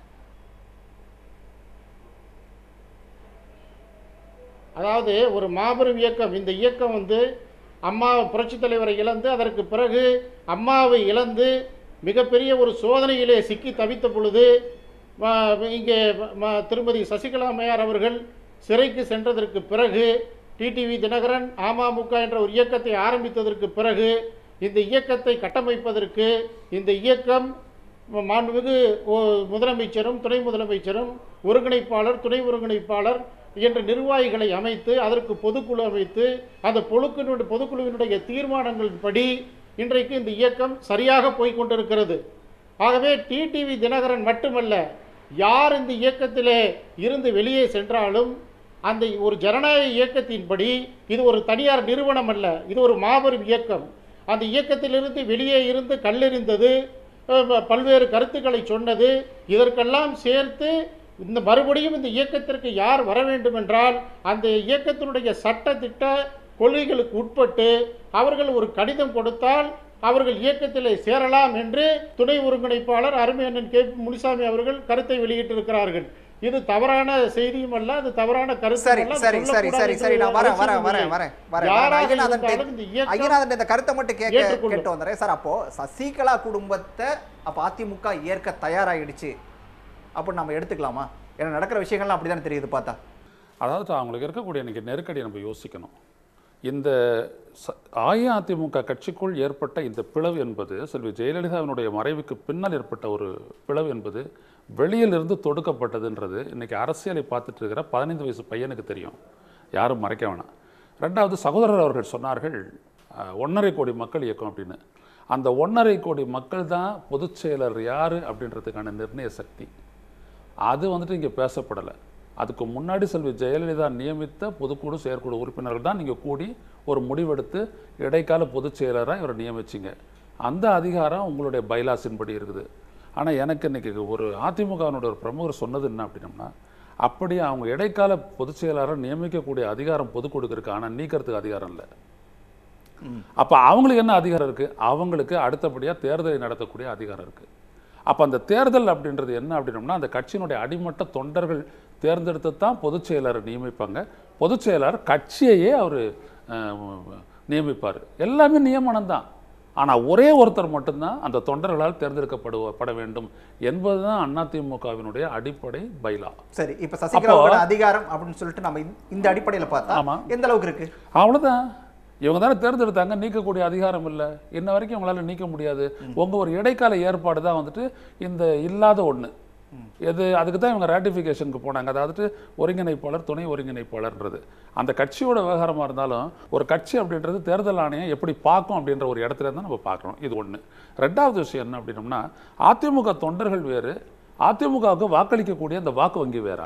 அதாவது ஒரு மாபெரும் இயக்கம் இந்த இயக்கம் வந்து அம்மா புரட்சித் தலைவரை இழந்து அதற்கு பிறகு அம்மாவை இழந்து மிகப்பெரிய ஒரு சோதனையிலே சிக்கி தவித்த பொழுது ம- இங்கே ம- திருமதி சசிகலா அம்மையார் அவர்கள் சிறைக்கு சென்றதற்கு பிறகு டிடிவி தினகரன் அமமுக என்ற ஒரு இயக்கத்தை ஆரம்பித்ததற்கு பிறகு இந்த இயக்கத்தை கட்டமைப்பதற்கு இந்த இயக்கம் ம- மாண்புமிகு ஓ- முதலமைச்சரும் துணை முதலமைச்சரும் ஒருங்கிணைப்பாளர் துணை ஒருங்கிணைப்பாளர் என்ற நிர்வாகிகளை அமைத்து அதற்கு பொதுக்குழு அமைத்து அந்த பொதுக்குழுவினுடைய பொதுக்குழுவினுடைய தீர்மானங்களின்படி இன்றைக்கு இந்த இயக்கம் சரியாக போய்க் கொண்டிருக்கிறது ஆகவே டிடிவி தினகரன் மட்டுமல்ல யார் இந்த இயக்கத்திலே இருந்து வெளியே சென்றாலும் அந்த ஒரு ஜனநாயக இயக்கத்தின்படி இது ஒரு தனியார் நிறுவனம் அல்ல இது ஒரு மாபெரும் இயக்கம் அந்த இயக்கத்திலிருந்து வெளியே இருந்து கல்லெறிந்தது அஹ், பல்வேறு கருத்துக்களை சொன்னது இதற்கெல்லாம் சேர்த்து இந்த மறுபடியும் இந்த இயக்கத்திற்கு யார் வர வேண்டும் என்றால் அந்த இயக்கத்தினுடைய சட்ட திட்ட கொள்கைகளுக்கு உட்பட்டு அவர்கள் ஒரு கடிதம் கொடுத்தால் அவர்கள் இயக்கத்தில் சேரலாம் என்று துணை ஒருங்கிணைப்பாளர் அருமையண்ணன் கே பி முனிசாமி அவர்கள் கருத்தை வெளியிட்டிருக்கிறார்கள் இது தவறான செய்தியும் அல்ல அது தவறான கருத்து சரி அல்ல, அது சரி சரி சொல்லக்கூடாது சரி சரி நான் வரேன் வரேன் அவசியம் வரேன் இல்லை. வரேன் வரேன் யாராக ஐயநாதன் இருந்தாலும் இந்த இயக்கம் ஐயநாதன் இந்த கருத்தை மட்டும் கேட்க ஏற்றுக்கொள்ளும். கேட்டு வந்துடுறேன் சார் அப்போ சசிகலா குடும்பத்தை அப்ப அதிமுக ஏற்க தயாராகிடுச்சு அப்படின்னு நம்ம எடுத்துக்கலாமா ஏன்னா நடக்கிற விஷயங்கள்லாம் அப்படிதானே தெரியுது பார்த்தா அதாவது அவங்களுக்கு இருக்கக்கூடிய இன்னைக்கு நெருக்கடியை நம்ம யோசிக்கணும் இந்த ச- அஇஅதிமுக கட்சிக்குள் ஏற்பட்ட இந்த பிளவு என்பது செல்வி ஜெயலலிதாவினுடைய மறைவுக்கு பின்னால் ஏற்பட்ட ஒரு பிளவு என்பது வெளியிலிருந்து தொடுக்கப்பட்டதுன்றது இன்னைக்கு அரசியலை பார்த்துட்டு இருக்கிற பதினைந்து வயசு பையனுக்கு தெரியும் யாரும் மறைக்க வேணாம் ரெண்டாவது சகோதரர் அவர்கள் சொன்னார்கள் அஹ், ஒன்றரை கோடி மக்கள் இயக்கம் அப்படின்னு அந்த ஒன்றரை கோடி மக்கள் தான் பொதுச் செயலர் யார் அப்படின்றதுக்கான நிர்ணய சக்தி அது வந்துட்டு இங்கே பேசப்படலை அதுக்கு முன்னாடி செல்வி ஜெயலலிதா நியமித்த பொதுக்குழு செயற்குழு உறுப்பினர்கள் தான் நீங்கள் கூடி ஒரு முடிவெடுத்து இடைக்கால பொதுச் செயலராக இவரை நியமிச்சிங்க அந்த அதிகாரம் உங்களுடைய பைலாஸின் படி இருக்குது ஆனால் எனக்கு இன்னைக்கு ஒரு அதிமுகவினுடைய ஒரு பிரமுகர் சொன்னது என்ன அப்படின்னம்னா அப்படி அவங்க இடைக்கால பொதுச் செயலாளரை நியமிக்கக்கூடிய அதிகாரம் பொதுக்குழுக்கு இருக்கு ஆனால் நீக்கிறதுக்கு அதிகாரம் இல்லை அப்போ அவங்களுக்கு என்ன அதிகாரம் இருக்கு அவங்களுக்கு அடுத்தபடியாக தேர்தலை நடத்தக்கூடிய அதிகாரம் இருக்கு அப்போ அந்த தேர்தல் அப்படின்றது என்ன அப்படின்னம்னா அந்த கட்சியினுடைய அடிமட்ட தொண்டர்கள் தேர்ந்தெடுத்து தான் பொதுச் செயலாளரை நியமிப்பாங்க பொதுச் செயலாளர் கட்சியையே அவர் நியமிப்பார் எல்லாமே நியமனம் தான் ஆனால் ஒரே ஒருத்தர் மட்டும்தான் அந்த தொண்டர்களால் தேர்ந்தெடுக்கப்படுவ பட வேண்டும் என்பதுதான் அதிமுகவினுடைய அடிப்படை பைலா சரி இப்ப சசிகலாவோட அதிகாரம் அப்படின்னு சொல்லிட்டு நம்ம இந்த- இந்த அடிப்படையில பார்த்தா ஆமா. எந்த அளவுக்கு இருக்கு அவ்வளவுதான் இவங்க தானே தேர்ந்தெடுத்தாங்க நீக்கக்கூடிய அதிகாரம் இல்லை இன்ன வரைக்கும் உங்களால நீக்க முடியாது உங்க ஒரு இடைக்கால ஏற்பாடு தான் வந்துட்டு இந்த இல்லாத ஒண்ணு எது அதுக்கு தான் இவங்க ரேட்டிஃபிகேஷனுக்கு போனாங்க அதாவது ஒருங்கிணைப்பாளர் துணை ஒருங்கிணைப்பாளர்ன்றது அந்த கட்சியோட விவகாரமா இருந்தாலும் ஒரு கட்சி அப்படின்றது தேர்தல் ஆணையம் எப்படி பார்க்கும் அப்படின்ற ஒரு இடத்துல தான் நம்ம பார்க்கணும் இது ஒண்ணு ரெண்டாவது விஷயம் என்ன அப்படின்னம்னா அதிமுக தொண்டர்கள் வேறு அதிமுகவுக்கு வாக்களிக்கக்கூடிய அந்த வாக்கு வங்கி வேறா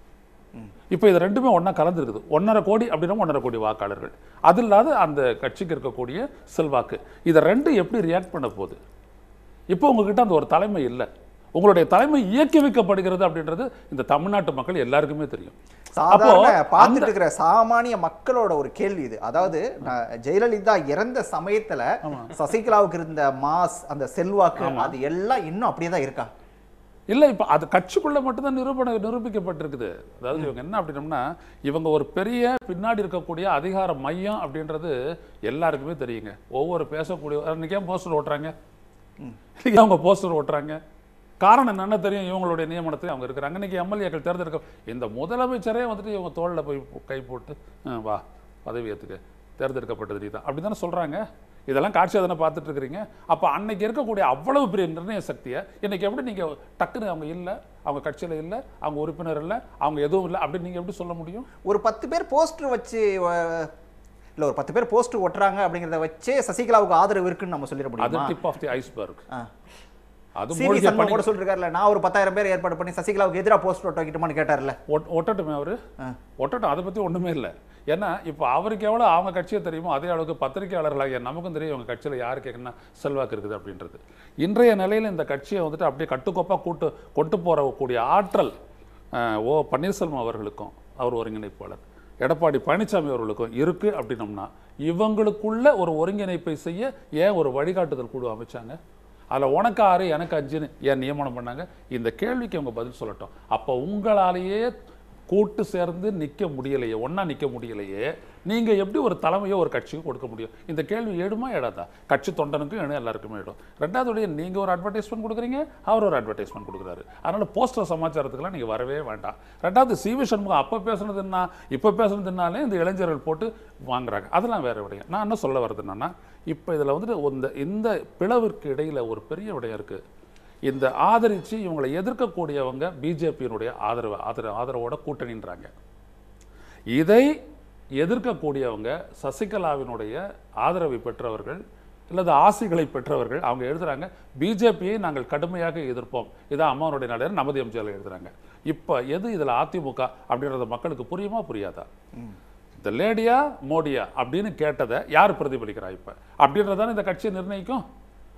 இப்போ இது ரெண்டுமே ஒண்ணா கலந்துருக்குது ஒன்றரை கோடி அப்படின்னா ஒன்றரை கோடி வாக்காளர்கள் அது இல்லாத அந்த கட்சிக்கு இருக்கக்கூடிய செல்வாக்கு இதை ரெண்டு எப்படி ரியாக்ட் பண்ண போகுது இப்போ உங்ககிட்ட அந்த ஒரு தலைமை இல்லை உங்களுடைய தலைமை இயக்கி வைக்கப்படுகிறது அப்படின்றது இந்த தமிழ்நாட்டு மக்கள் எல்லாருக்குமே தெரியும் சாதாரண அப்போ பார்த்துட்டு இருக்கிற சாமானிய மக்களோட ஒரு கேள்வி இது அதாவது நான் ஜெயலலிதா இறந்த சமயத்துல சசிகலாவுக்கு இருந்த மாஸ் அந்த செல்வாக்கு அது எல்லாம் இன்னும் அப்படியே தான் இருக்கா இல்லை இப்போ அது கட்சிக்குள்ள மட்டும்தான் நிரூபண நிரூபிக்கப்பட்டிருக்குது அதாவது இவங்க என்ன அப்படின்னம்னா இவங்க ஒரு பெரிய பின்னாடி இருக்கக்கூடிய அதிகார மையம் அப்படின்றது எல்லாருக்குமே தெரியுங்க ஒவ்வொரு பேசக்கூடிய இன்னைக்கு ஏன் போஸ்டர் ஓட்டுறாங்க இன்னைக்கு அவங்க போஸ்டர் ஓட்டுறாங்க காரணம் என்னென்ன தெரியும் இவங்களுடைய நியமனத்தில் அவங்க இருக்கிறாங்க இன்னைக்கு எம்எல்ஏக்கள் தேர்ந்தெடுக்க இந்த முதலமைச்சரே வந்துட்டு இவங்க தோளில் போய் கை போட்டு "ஆ, வா பதவி ஏற்றுக்க தேர்ந்தெடுக்கப்பட்டது நீ தான் அப்படி தானே சொல்கிறாங்க இதெல்லாம் காட்சி தானே பார்த்துட்டு இருக்கிறீங்க அப்போ அன்னைக்கு இருக்கக்கூடிய அவ்வளவு பெரிய நிர்ணய சக்தியை இன்னைக்கு எப்படி நீங்கள் டக்குன்னு அவங்க இல்லை அவங்க கட்சியில் இல்லை அவங்க உறுப்பினர் இல்லை அவங்க எதுவும் இல்லை அப்படின்னு நீங்கள் எப்படி சொல்ல முடியும் ஒரு பத்து பேர் போஸ்டர் வச்சு அஹ், இல்ல ஒரு பத்து பேர் போஸ்டர் ஒட்டுறாங்க அப்படிங்கறத வச்சே சசிகலாவுக்கு ஆதரவு இருக்குன்னு நம்ம சொல்லிட அது முடியுமா டிப் ஆஃப் தி ஐஸ்பர்க் ஆ. அது சிவி மூழ்கி சண்முகம் பண்ணி கூட சொல்லிருக்காருல்ல நான் ஒரு பத்தாயிரம் பேர் ஏற்பாடு பண்ணி சசிகலாவுக்கு எதிராக போஸ்டர் ஒட்ட வைக்கட்டுமான்னு கேட்டார்ல ஒட்- ஒட்டட்டுமே அவரு ஆ. ஒட்டட்டும் அதை பத்தி ஒண்ணுமே இல்லை ஏன்னா இப்போ அவருக்கு எவ்வளவு அவங்க கட்சியை தெரியுமோ அதே அளவுக்கு பத்திரிகையாளர்களாகிய நமக்கும் தெரியும் இவங்க கட்சியில யாருக்கு என்ன செல்வாக்கு இருக்குது அப்படின்றது இன்றைய நிலையில இந்த கட்சியை வந்துட்டு அப்படியே கட்டுக்கோப்பா கூட்டு கொண்டு போறக்கூடிய ஆற்றல் அஹ், ஓ பன்னீர்செல்வம் அவர்களுக்கும் அவர் ஒருங்கிணைப்பாளர் எடப்பாடி பழனிசாமி அவர்களுக்கும் இருக்கு அப்படின்னம்னா இவங்களுக்குள்ள ஒரு ஒருங்கிணைப்பை செய்ய ஏன் ஒரு வழிகாட்டுதல் குழு அமைச்சாங்க அதில் உனக்கு ஆறு எனக்கு அஞ்சுன்னு ஏன் நியமனம் பண்ணாங்க இந்த கேள்விக்கு அவங்க பதில் சொல்லட்டும் அப்போ உங்களாலேயே கூட்டு சேர்ந்து நிற்க முடியலையே ஒண்ணா நிற்க முடியலையே நீங்கள் எப்படி ஒரு தலைமையோ ஒரு கட்சிக்கு கொடுக்க முடியும் இந்த கேள்வி ஏடுமா ஏடாதா கட்சி தொண்டனுக்கும் ஏணும் எல்லாருக்குமே ஏடும் ரெண்டாவது நீங்கள் ஒரு அட்வர்டைஸ்மெண்ட் கொடுக்குறீங்க அவர் ஒரு அட்வர்டைஸ்மெண்ட் கொடுக்குறாரு அதனால போஸ்டர் சமாச்சாரத்துக்குலாம் நீங்கள் வரவே வேண்டாம் ரெண்டாவது சிவி சண்முகம் அப்போ பேசுனதுன்னா இப்போ பேசுனதுனாலே இந்த இளைஞர்கள் போட்டு வாங்குறாங்க அதெல்லாம் வேற விடயம் நான் என்ன சொல்ல வர்றது என்னன்னா இப்போ இதில் வந்துட்டு இந்த இந்த பிளவிற்கு இடையில ஒரு பெரிய விடயம் இருக்கு இந்த ஆதரிச்சு இவங்களை எதிர்க்கக்கூடியவங்க பிஜேபியினுடைய ஆதரவு ஆதரவு ஆதரவோட கூட்டணின்றாங்க இதை எதிர்க்கக்கூடியவங்க சசிகலாவினுடைய ஆதரவை பெற்றவர்கள் அல்லது ஆசைகளை பெற்றவர்கள் அவங்க எழுதுறாங்க பிஜேபியை நாங்கள் கடுமையாக எதிர்ப்போம் இதான் அம்மாவுடைய நாளையர் நமது எம்ஜிஆர் எழுதுறாங்க இப்போ எது இதில் அதிமுக அப்படின்றத மக்களுக்கு புரியுமா புரியாதா இந்த லேடியா மோடியா அப்படின்னு கேட்டதை யார் பிரதிபலிக்கிறா இப்போ அப்படின்றதானே இந்த கட்சியை நிர்ணயிக்கும்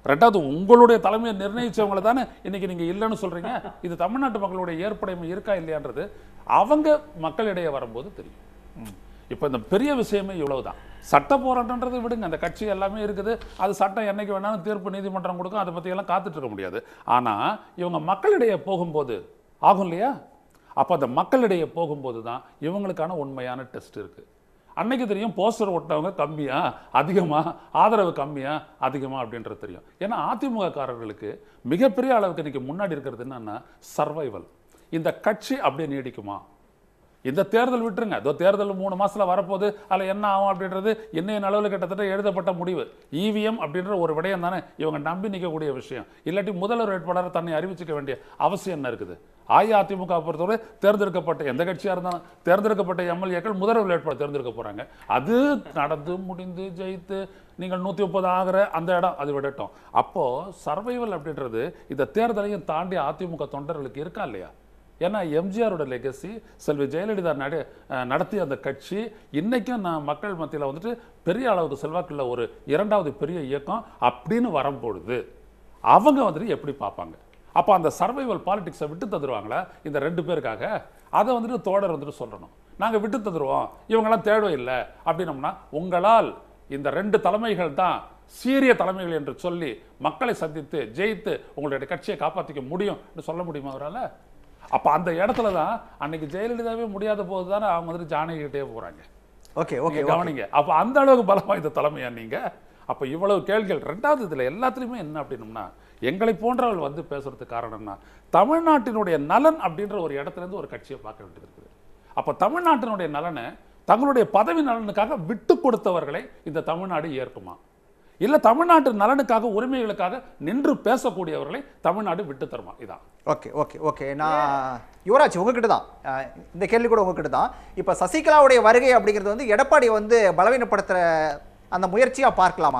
ரெண்டாவது உங்களுடைய தலைமையை நிர்ணயிச்சவங்கள தானே இன்னைக்கு நீங்க இல்லைன்னு சொல்றீங்க இது தமிழ்நாட்டு மக்களுடைய ஏற்புடைமை இருக்கா இல்லையான்றது அவங்க மக்களிடையே வரும்போது தெரியும் இப்போ இந்த பெரிய விஷயமே இவ்வளவுதான் சட்ட போராட்டம்ன்றது விடுங்க அந்த கட்சி எல்லாமே இருக்குது அது சட்டம் என்னைக்கு வேணாலும் தீர்ப்பு நீதிமன்றம் கொடுக்கும் அதை பத்தி எல்லாம் காத்துட்டு இருக்க முடியாது ஆனா இவங்க மக்களிடையே போகும்போது ஆகும் இல்லையா அப்போ அந்த மக்களிடையே போகும்போது தான் இவங்களுக்கான உண்மையான டெஸ்ட் இருக்கு அன்னைக்கு தெரியும் போஸ்டர் ஒட்டினவங்க கம்மியா அதிகமா ஆதரவு கம்மியா அதிகமா அப்படின்றது தெரியும் ஏன்னா அதிமுக காரர்களுக்கு மிகப்பெரிய அளவுக்கு இன்னைக்கு முன்னாடி இருக்கிறது என்னன்னா சர்வைவல் இந்த கட்சி அப்படியே நீடிக்குமா இந்த தேர்தல் விட்டுருங்க இதோ தேர்தல் மூணு மாசத்துல வரப்போகுது அதில் என்ன ஆகும் அப்படின்றது இன்னைய நிலவில் கிட்டத்தட்ட எழுதப்பட்ட முடிவு இவிஎம் அப்படின்ற ஒரு விடயம் தானே இவங்க நம்பி நிற்கக்கூடிய விஷயம் இல்லாட்டி முதல்வர் வேட்பாளர் தன்னை அறிவிச்சுக்க வேண்டிய அவசியம் என்ன இருக்குது அஇஅதிமுக பொறுத்தவரை தேர்ந்தெடுக்கப்பட்ட எந்த கட்சியாக இருந்தாலும் தேர்ந்தெடுக்கப்பட்ட எம்எல்ஏக்கள் முதல்வர் வேட்பாளர் தேர்ந்தெடுக்க போறாங்க அது நடந்து முடிந்து ஜெயித்து நீங்கள் நூற்றி முப்பது ஆகிற அந்த இடம் அது விடட்டும் அப்போ சர்வைவல் அப்படின்றது இந்த தேர்தலையும் தாண்டி அதிமுக தொண்டர்களுக்கு இருக்கா இல்லையா ஏன்னா எம்ஜிஆரோட லெகசி செல்வி ஜெயலலிதா நட அஹ் நடத்திய அந்த கட்சி இன்னைக்கும் நான் மக்கள் மத்தியில் வந்துட்டு பெரிய அளவுக்கு செல்வாக்குள்ள ஒரு இரண்டாவது பெரிய இயக்கம் அப்படின்னு வரும்பொழுது அவங்க வந்துட்டு எப்படி பார்ப்பாங்க அப்போ அந்த சர்வைவல் பாலிடிக்ஸை விட்டு தந்துருவாங்களா இந்த ரெண்டு பேருக்காக அதை வந்துட்டு தோழர் வந்துட்டு சொல்லணும் நாங்கள் விட்டு தந்துருவோம் இவங்கெல்லாம் தேவையில்லை அப்படின்னோம்னா உங்களால் இந்த ரெண்டு தலைமைகள் தான் சீரிய தலைமைகள் என்று சொல்லி மக்களை சந்தித்து ஜெயித்து உங்களுடைய கட்சியை காப்பாற்றிக்க முடியும் என்று சொல்ல முடியுமா அவரால் அப்போ அந்த இடத்துல தான் அன்னைக்கு ஜெயலலிதாவே முடியாத போது தானே அவங்க வந்துட்டு ஜானகிட்டே போகிறாங்க ஓகே ஓகே நீங்க கவனிங்க அப்ப அந்த அளவுக்கு பலம் வாய்ந்த தலைமையா நீங்க அப்ப இவ்வளவு கேள்விகள் ரெண்டாவது இதுல எல்லாத்துலயுமே என்ன அப்படின்னம்னா எங்களை போன்றவர்கள் வந்து பேசுறதுக்கு காரணம்னா தமிழ்நாட்டினுடைய நலன் அப்படின்ற ஒரு இடத்துல இருந்து ஒரு கட்சியை பார்க்க வேண்டியது இருக்குது அப்ப தமிழ்நாட்டினுடைய நலனை தங்களுடைய பதவி நலனுக்காக விட்டு கொடுத்தவர்களை இந்த தமிழ்நாடு ஏற்குமா இல்ல தமிழ்நாட்டு நலனுக்காக உரிமைகளுக்காக நின்று பேசக்கூடியவர்களை தமிழ்நாடு விட்டு தருமா இதான் ஓகே ஓகே ஓகே நான் யுவராஜ் உங்ககிட்ட தான் அஹ், இந்த கேள்வி கூட உங்ககிட்ட தான் இப்போ சசிகலாவுடைய வருகை அப்படிங்கிறது வந்து எடப்பாடி வந்து பலவீனப்படுத்துற அந்த முயற்சியா பார்க்கலாமா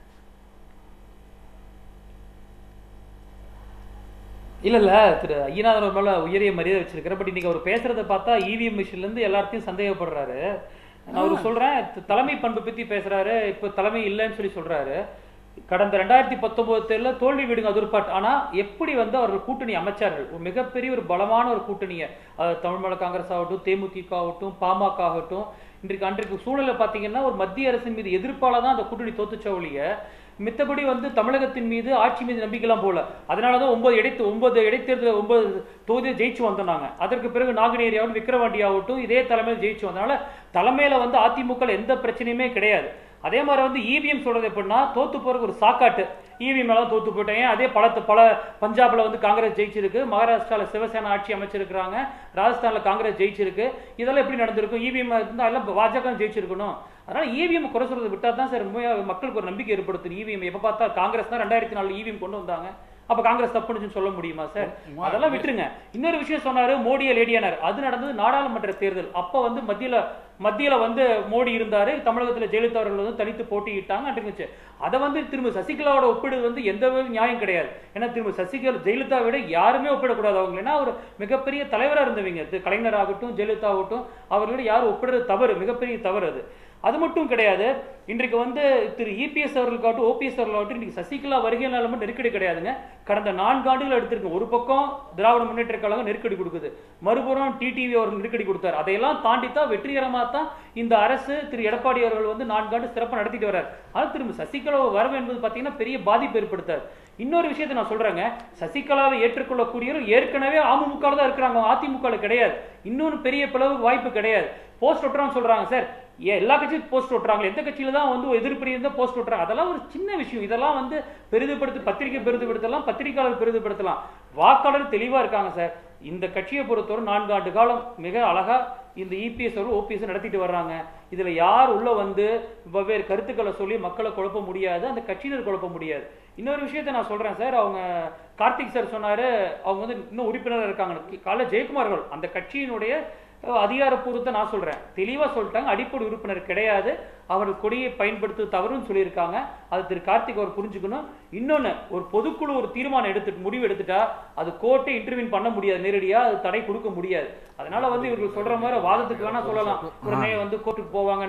இல்ல இல்ல திரு ஐயநாதன் அவர் மேல உயரிய மரியாதை வச்சிருக்கிறேன் பட் இன்னைக்கு அவர் பேசுறத பார்த்தா இவிஎம் மிஷின்ல இருந்து எல்லாத்தையும் சந்தேகப்படுறாரு நான் அவர் சொல்றேன் த- தலைமை பண்பு பத்தி பேசுறாரு இப்ப தலைமை இல்லைன்னு சொல்லி சொல்றாரு கடந்த ரெண்டாயிரத்தி பத்தொன்பது தேர்தலில் தோல்வி விடுங்க அதுர்பாட் ஆனா எப்படி வந்து அவர்கள் கூட்டணி அமைச்சார்கள் ஒரு மிகப்பெரிய ஒரு பலமான ஒரு கூட்டணியை அதாவது தமிழ் மாநில காங்கிரஸ் ஆகட்டும் தேமுதிக ஆகட்டும் பாமக ஆகட்டும் இன்றைக்கு அன்றைக்கு சூழலை பார்த்தீங்கன்னா ஒரு மத்திய அரசின் மீது எதிர்ப்பால தான் அந்த கூட்டணி தோத்துச்ச ஒழிய மித்தபடி வந்து தமிழகத்தின் மீது ஆட்சி மீது நம்பிக்கைலாம் போல அதனால தான் ஒன்பது இடைத்து ஒன்பது இடைத்தேர்தல் ஒன்பது தொகுதியை ஜெயிச்சு வந்தோம் நாங்க அதற்கு பிறகு நாங்குநேரி ஆகட்டும் விக்கிரவாண்டி ஆகட்டும் இதே தலைமையில் ஜெயிச்சு வந்தனால தலைமையில வந்து அதிமுக ல எந்த பிரச்சனையுமே கிடையாது அதே மாதிரி வந்து இவிஎம் சொல்றது எப்படின்னா தோத்து போறதுக்கு ஒரு சாக்காட்டு இவிஎம் எல்லாம் தோத்து போட்டேன் அதே பல பல பஞ்சாப்ல வந்து காங்கிரஸ் ஜெயிச்சிருக்கு மகாராஷ்டிரால சிவசேனா ஆட்சி அமைச்சிருக்கிறாங்க ராஜஸ்தான்ல காங்கிரஸ் ஜெயிச்சிருக்கு இதெல்லாம் எப்படி நடந்திருக்கும் இவிஎம் இருந்தா எல்லாம் பாஜக ஜெயிச்சிருக்கணும் அதனால இவிஎம் குறை சொல்றது விட்டா தான் சார் உண்மையா மக்களுக்கு ஒரு நம்பிக்கை ஏற்படுத்தும் இவிஎம் எப்ப பார்த்தா காங்கிரஸ் தான் ரெண்டாயிரத்தி நாலு இவிஎம் கொண்டு வந்தாங்க அப்ப காங்கிரஸ் தப்புன்னு சொல்ல முடியுமா சார் அதெல்லாம் விட்டுருங்க இன்னொரு விஷயம் சொன்னாரு மோடிய லேடியானார் அது நடந்தது நாடாளுமன்ற தேர்தல் அப்ப வந்து மத்தியில மத்தியில வந்து மோடி இருந்தாரு தமிழகத்துல ஜெயலலிதா அவர்கள் வந்து தனித்து போட்டியிட்டாங்க இருந்துச்சு அதை வந்து திரும்ப சசிகலாவோட ஒப்பிடு வந்து எந்த வித நியாயம் கிடையாது ஏன்னா திரும்ப சசிகலா ஜெயலலிதா விட யாருமே ஒப்பிடக்கூடாது அவங்க ஏன்னா ஒரு மிகப்பெரிய தலைவரா இருந்தவங்க இது கலைஞர் ஆகட்டும் ஜெயலலிதா ஆகட்டும் அவர்களோட யாரும் ஒப்பிடுறது தவறு மிகப்பெரிய தவறு அது அது மட்டும் கிடையாது இன்றைக்கு வந்து திரு இபிஎஸ் அவர்களுக்காகட்டும் ஓபிஎஸ் அவர்களாகட்டும் இன்னைக்கு சசிகலா வருகையினால மட்டும் நெருக்கடி கிடையாதுங்க கடந்த நான்கு ஆண்டுகள் எடுத்திருக்கு ஒரு பக்கம் திராவிட முன்னேற்ற கழகம் நெருக்கடி கொடுக்குது மறுபுறம் டிடிவி அவர்கள் நெருக்கடி கொடுத்தார் அதையெல்லாம் தாண்டி தான் வெற்றிகரமாக தான் இந்த அரசு திரு எடப்பாடி அவர்கள் வந்து நான்காண்டு சிறப்பாக நடத்திட்டு வர்றார் ஆனால் திரும்ப சசிகலா வரவு என்பது பார்த்தீங்கன்னா பெரிய பாதிப்பு ஏற்படுத்தார் இன்னொரு விஷயத்தை நான் சொல்றேங்க சசிகலாவை ஏற்றுக்கொள்ளக்கூடியவர்கள் ஏற்கனவே அமமுக தான் இருக்கிறாங்க அதிமுக கிடையாது இன்னொரு பெரிய பிளவு வாய்ப்பு கிடையாது போஸ்ட் ஒட்டுறான்னு சொல்றாங்க சார் ஏன் எல்லா கட்சியும் போஸ்ட் ஒட்டுறாங்க எந்த கட்சியில தான் வந்து எதிர்ப்பு இருந்தால் போஸ்ட் ஒட்டுறாங்க அதெல்லாம் ஒரு சின்ன விஷயம் இதெல்லாம் வந்து பெரிதுபடுத்தி பத்திரிகை பெரிதுபடுத்தலாம் பத்திரிகையாளர் பெரிதுபடுத்தலாம் வாக்காளர் தெளிவா இருக்காங்க சார் இந்த கட்சியை பொறுத்தவரை நான்கு ஆண்டு காலம் மிக அழகா இந்த இபிஎஸ் அவர்கள் ஓபிஎஸ் நடத்திட்டு வர்றாங்க இதுல யார் உள்ள வந்து வெவ்வேறு கருத்துக்களை சொல்லி மக்களை குழப்ப முடியாது அந்த கட்சியினர் குழப்ப முடியாது இன்னொரு விஷயத்தை நான் சொல்றேன் சார் அவங்க கார்த்திக் சார் சொன்னாரு அவங்க வந்து இன்னும் உறுப்பினராக இருக்காங்க காலைல ஜெயக்குமார் அவர்கள் அந்த கட்சியினுடைய அஹ், அதிகாரப்பூர்வத்தை நான் சொல்றேன் தெளிவா சொல்லிட்டாங்க அடிப்படை உறுப்பினர் கிடையாது அவர்கள் கொடியை பயன்படுத்து தவறுன்னு சொல்லியிருக்காங்க அது திரு கார்த்திக் அவர் புரிஞ்சுக்கணும் இன்னொன்னு ஒரு பொதுக்குழு ஒரு தீர்மானம் எடுத்துட்டு முடிவு எடுத்துட்டா அது கோர்ட்டை இன்டர்வியூன் பண்ண முடியாது நேரடியா அது தடை கொடுக்க முடியாது அதனால வந்து இவர்கள் சொல்ற மாதிரி வாதத்துக்கு வேணா சொல்லலாம் உடனே வந்து கோர்ட்டுக்கு போவாங்கன்னு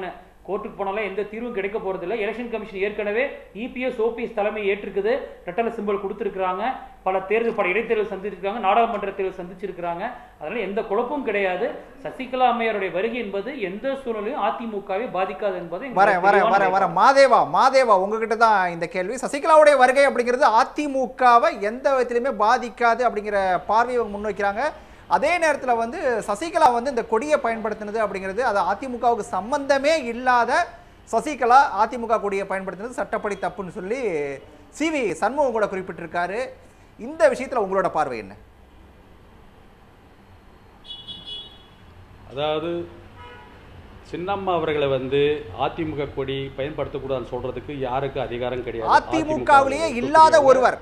கோர்ட்டுக்கு போனாலும் எந்த தீர்வும் கிடைக்க போறதில்ல எலெக்ஷன் கமிஷன் ஏற்கனவே இபிஎஸ் ஓபிஎஸ் தலைமை ஏற்றுக்குது ரெட்டல சிம்பல் கொடுத்துருக்காங்க பல தேர்தல் பல இடைத்தேர்தல் சந்திச்சிருக்காங்க நாடாளுமன்ற தேர்தல் சந்திச்சிருக்காங்க அதனால எந்த குழப்பமும் கிடையாது சசிகலா அம்மையாருடைய வருகை என்பது எந்த சூழ்நிலையும் அதிமுகவை பாதிக்காது என்பது எங்களுடைய வரேன் வரேன் தெளிவான வரேன் வரேன் மாதேவா மாதேவா உங்ககிட்ட தான் இந்த கேள்வி சசிகலாவுடைய வருகை அப்படிங்கிறது அதிமுகவை எந்த விதத்திலுமே பாதிக்காது அப்படிங்கிற பார்வையை முன்வைக்கிறாங்க அதே நேரத்தில் வந்து சசிகலா வந்து இந்த கொடியை பயன்படுத்தினது அப்படிங்கிறது அது அதிமுகவுக்கு சம்பந்தமே இல்லாத சசிகலா அதிமுக கொடியை பயன்படுத்தினது சட்டப்படி தப்புன்னு சொல்லி சிவி சண்முகம் கூட குறிப்பிட்டிருக்காரு இந்த விஷயத்துல உங்களோட பார்வை என்ன அதாவது சின்னம்மா அவர்களை வந்து அதிமுக கொடி பயன்படுத்தக்கூடாதுன்னு சொல்றதுக்கு யாருக்கு அதிகாரம் கிடையாது அதிமுகவிலேயே இல்லாத ஒருவர்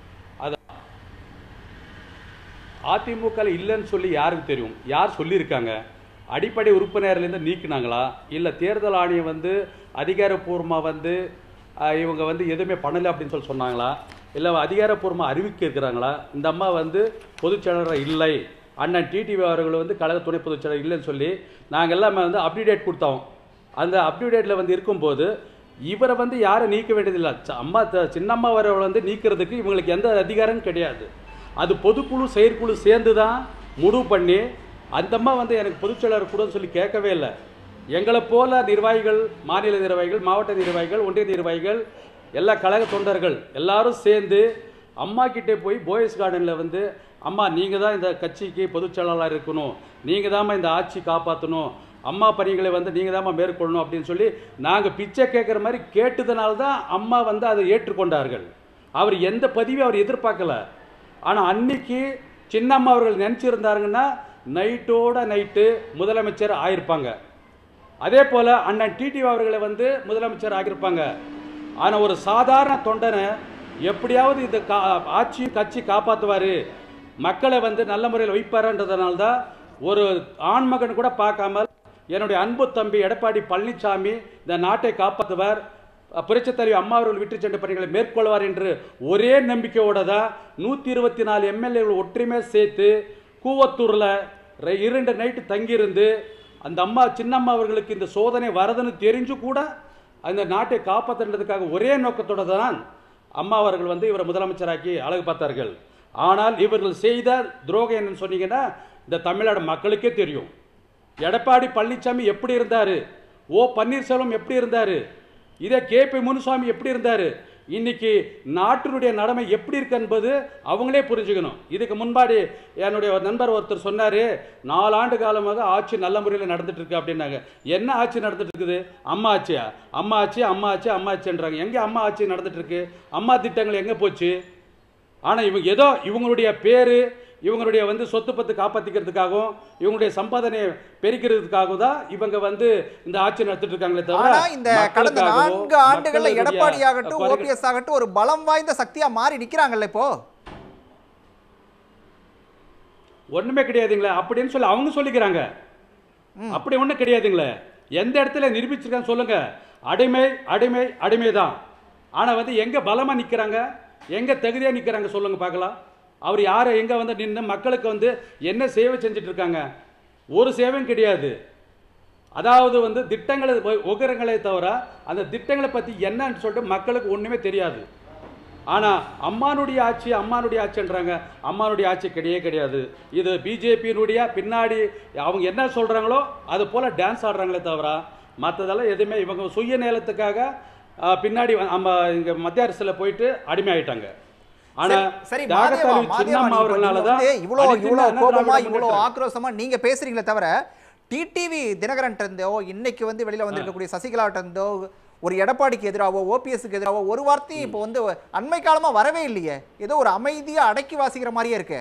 அதிமுக இல்லைன்னு சொல்லி யாருக்கு தெரியும் யார் சொல்லியிருக்காங்க அடிப்படை உறுப்பினர்லேருந்து நீக்கினாங்களா இல்லை தேர்தல் ஆணையம் வந்து அதிகாரப்பூர்வமாக வந்து ஆஹ், இவங்க வந்து எதுவுமே பண்ணலை அப்படின்னு சொல்லி சொன்னாங்களா இல்லை அதிகாரப்பூர்வமாக அறிவிக்க இருக்கிறாங்களா இந்த அம்மா வந்து பொதுச் செயலாளர் இல்லை அண்ணன் டிடிவி அவர்கள் வந்து கழக துணை பொதுச் செயலாளர் இல்லைன்னு சொல்லி நாங்கள் எல்லாமே வந்து அப்டேட் கொடுத்தோம் அந்த அப்டேட்டில் வந்து இருக்கும்போது இவரை வந்து யாரும் நீக்க வேண்டியதில்லை ச- அம்மா த- சின்னம்மா அவரை வந்து நீக்கிறதுக்கு இவங்களுக்கு எந்த அதிகாரமும் கிடையாது அது பொதுக்குழு செயற்குழு சேர்ந்து தான் முடிவு பண்ணி அந்த அம்மா வந்து எனக்கு பொதுச் செயலாளர் கூடன்னு சொல்லி கேட்கவே இல்லை எங்களை போல நிர்வாகிகள் மாநில நிர்வாகிகள் மாவட்ட நிர்வாகிகள் ஒன்றிய நிர்வாகிகள் எல்லா கழக தொண்டர்கள் எல்லாரும் சேர்ந்து அம்மா கிட்டே போய் போயஸ் கார்டனில் வந்து அம்மா நீங்கள் தான் இந்த கட்சிக்கு பொதுச் செயலாளர் இருக்கணும் நீங்கள் தாம்மா இந்த ஆட்சி காப்பாற்றணும் அம்மா பணிகளை வந்து நீங்கள் தாம்மா மேற்கொள்ளணும் அப்படின்னு சொல்லி நாங்கள் பிச்சை கேட்குற மாதிரி கேட்டதுனால தான் அம்மா வந்து அதை ஏற்றுக்கொண்டார்கள் அவர் எந்த பதவியும் அவர் எதிர்பார்க்கல ஆனால் அன்னைக்கு சின்னம்மா அவர்கள் நினச்சிருந்தாருங்கன்னா நைட்டோட நைட்டு முதலமைச்சர் ஆயிருப்பாங்க அதே போல் அண்ணன் டிடிவி அவர்களை வந்து முதலமைச்சர் ஆகியிருப்பாங்க ஆனால் ஒரு சாதாரண தொண்டனை எப்படியாவது இந்த கா ஆட்சி கட்சி காப்பாற்றுவார் மக்களை வந்து நல்ல முறையில் வைப்பாருன்றதுனால தான் ஒரு ஆண்மகன் கூட பார்க்காம என்னுடைய அன்பு தம்பி எடப்பாடி பழனிசாமி இந்த நாட்டை காப்பாற்றுவார் புரட்சித் தலைவி அம்மா அவர்கள் விட்டு சென்ற பணிகளை மேற்கொள்வார் என்று ஒரே நம்பிக்கையோட தான் நூற்றி இருபத்தி நாலு எம்எல்ஏகள் ஒற்றுமையாக சேர்த்து கூவத்தூரில் ர- இரண்டு நைட்டு தங்கியிருந்து அந்த அம்மா சின்னம்மா அவர்களுக்கு இந்த சோதனை வரதுன்னு தெரிஞ்சு கூட அந்த நாட்டை காப்பாற்றுறதுக்காக ஒரே நோக்கத்தோட தான் அம்மா அவர்கள் வந்து இவரை முதலமைச்சராக்கி அழகு பார்த்தார்கள் ஆனால் இவர்கள் செய்த துரோகம் என்னன்னு சொன்னீங்கன்னா இந்த தமிழ்நாடு மக்களுக்கே தெரியும் எடப்பாடி பழனிசாமி எப்படி இருந்தாரு ஓ பன்னீர்செல்வம் எப்படி இருந்தாரு இதே கேபி முனுசாமி எப்படி இருந்தாரு இன்னைக்கு நாட்டினுடைய நிலைமை எப்படி இருக்கு என்பது அவங்களே புரிஞ்சுக்கணும் இதுக்கு முன்பாடி என்னுடைய ஒரு நண்பர் ஒருத்தர் சொன்னாரு நாலு ஆண்டு காலமாக ஆட்சி நல்ல முறையில் நடந்துட்டு இருக்கு அப்படின்னாங்க என்ன ஆட்சி நடந்துட்டு இருக்குது அம்மா ஆட்சியா அம்மா ஆட்சி அம்மா ஆட்சி அம்மா ஆட்சின்றாங்க எங்க அம்மா ஆட்சி நடந்துட்டு இருக்கு அம்மா திட்டங்கள் எங்க போச்சு ஆனா இவங்க ஏதோ இவங்களுடைய பேரு இவங்களுடைய வந்து சொத்து பத்து காப்பாத்திக்கிறதுக்காகவும் இவங்களுடைய சம்பாதனையை பெருக்கிறதுக்காகவும் தான் இவங்க வந்து இந்த ஆட்சி நடத்திட்டு இருக்காங்களே தவிர ஆனா இந்த கடந்த மக்களுக்காகவோ, நான்கு ஆண்டுகள்ல மக்களுடைய எடப்பாடி ஆகட்டும் குறைகள்- ஓபிஎஸ் ஆகட்டும் ஒரு பலம் வாய்ந்த சக்தியா மாறி நிக்கிறாங்கல்ல இப்போ ஒண்ணுமே கிடையாதுங்களே அப்படின்னு சொல்லி அவங்க சொல்லிக்கிறாங்க அப்படி ஒண்ணும் கிடையாதுங்களே எந்த இடத்துல நிரூபிச்சிருக்காங்க சொல்லுங்க அடிமை அடிமை அடிமை தான் ஆனா வந்து எங்க பலமா நிக்கிறாங்க எங்க தகுதியா நிக்கிறாங்க சொல்லுங்க பார்க்கலாம் அவர் யாரை எங்க வந்து நின்று மக்களுக்கு வந்து என்ன சேவை செஞ்சுட்டு இருக்காங்க ஒரு சேவையும் கிடையாது அதாவது வந்து திட்டங்களை உகரங்களே தவிர அந்த திட்டங்களை பத்தி என்னன்னு சொல்லிட்டு மக்களுக்கு ஒண்ணுமே தெரியாது ஆனா அம்மானுடைய ஆட்சி அம்மானுடைய ஆட்சின்றாங்க அம்மானுடைய ஆட்சி கிடையவே கிடையாது இது பிஜேபியினுடைய பின்னாடி அவங்க என்ன சொல்றாங்களோ அது போல டான்ஸ் ஆடுறாங்களே தவிர மற்றதெல்லாம் எதுவுமே இவங்க சுய நேலத்துக்காக அஹ், பின்னாடி வ- நம்ம இங்க மத்திய அரசுல போயிட்டு அடிமையாயிட்டாங்க ஆனா சரி, சரி தியாகத்தாலி மாதேவா, மாதேவா, சின்னம்மா நீங்க அவர்களால வந்து தான் இவ்வளோ அனைத்து இவ்வளோ அண்ணா கோபமா திராவிட இவ்வளோ முன்னேற்ற ஆக்ரோஷமா நீங்க பேசுறீங்களே தவிர டிடிவி தினகரன் இருந்தோ இன்னைக்கு வந்து வெளியில வந்திருக்கக்கூடிய சசிகலா இருந்தோ ஒரு எடப்பாடிக்கு எதிராவோ ஓபிஎஸ்க்கு எதிராவோ ஒரு வார்த்தையும் இப்போ வந்து அண்மை காலமா வரவே இல்லையே ஏதோ ஒரு அமைதியா அடக்கி வாசிக்கிற மாதிரியே இருக்கே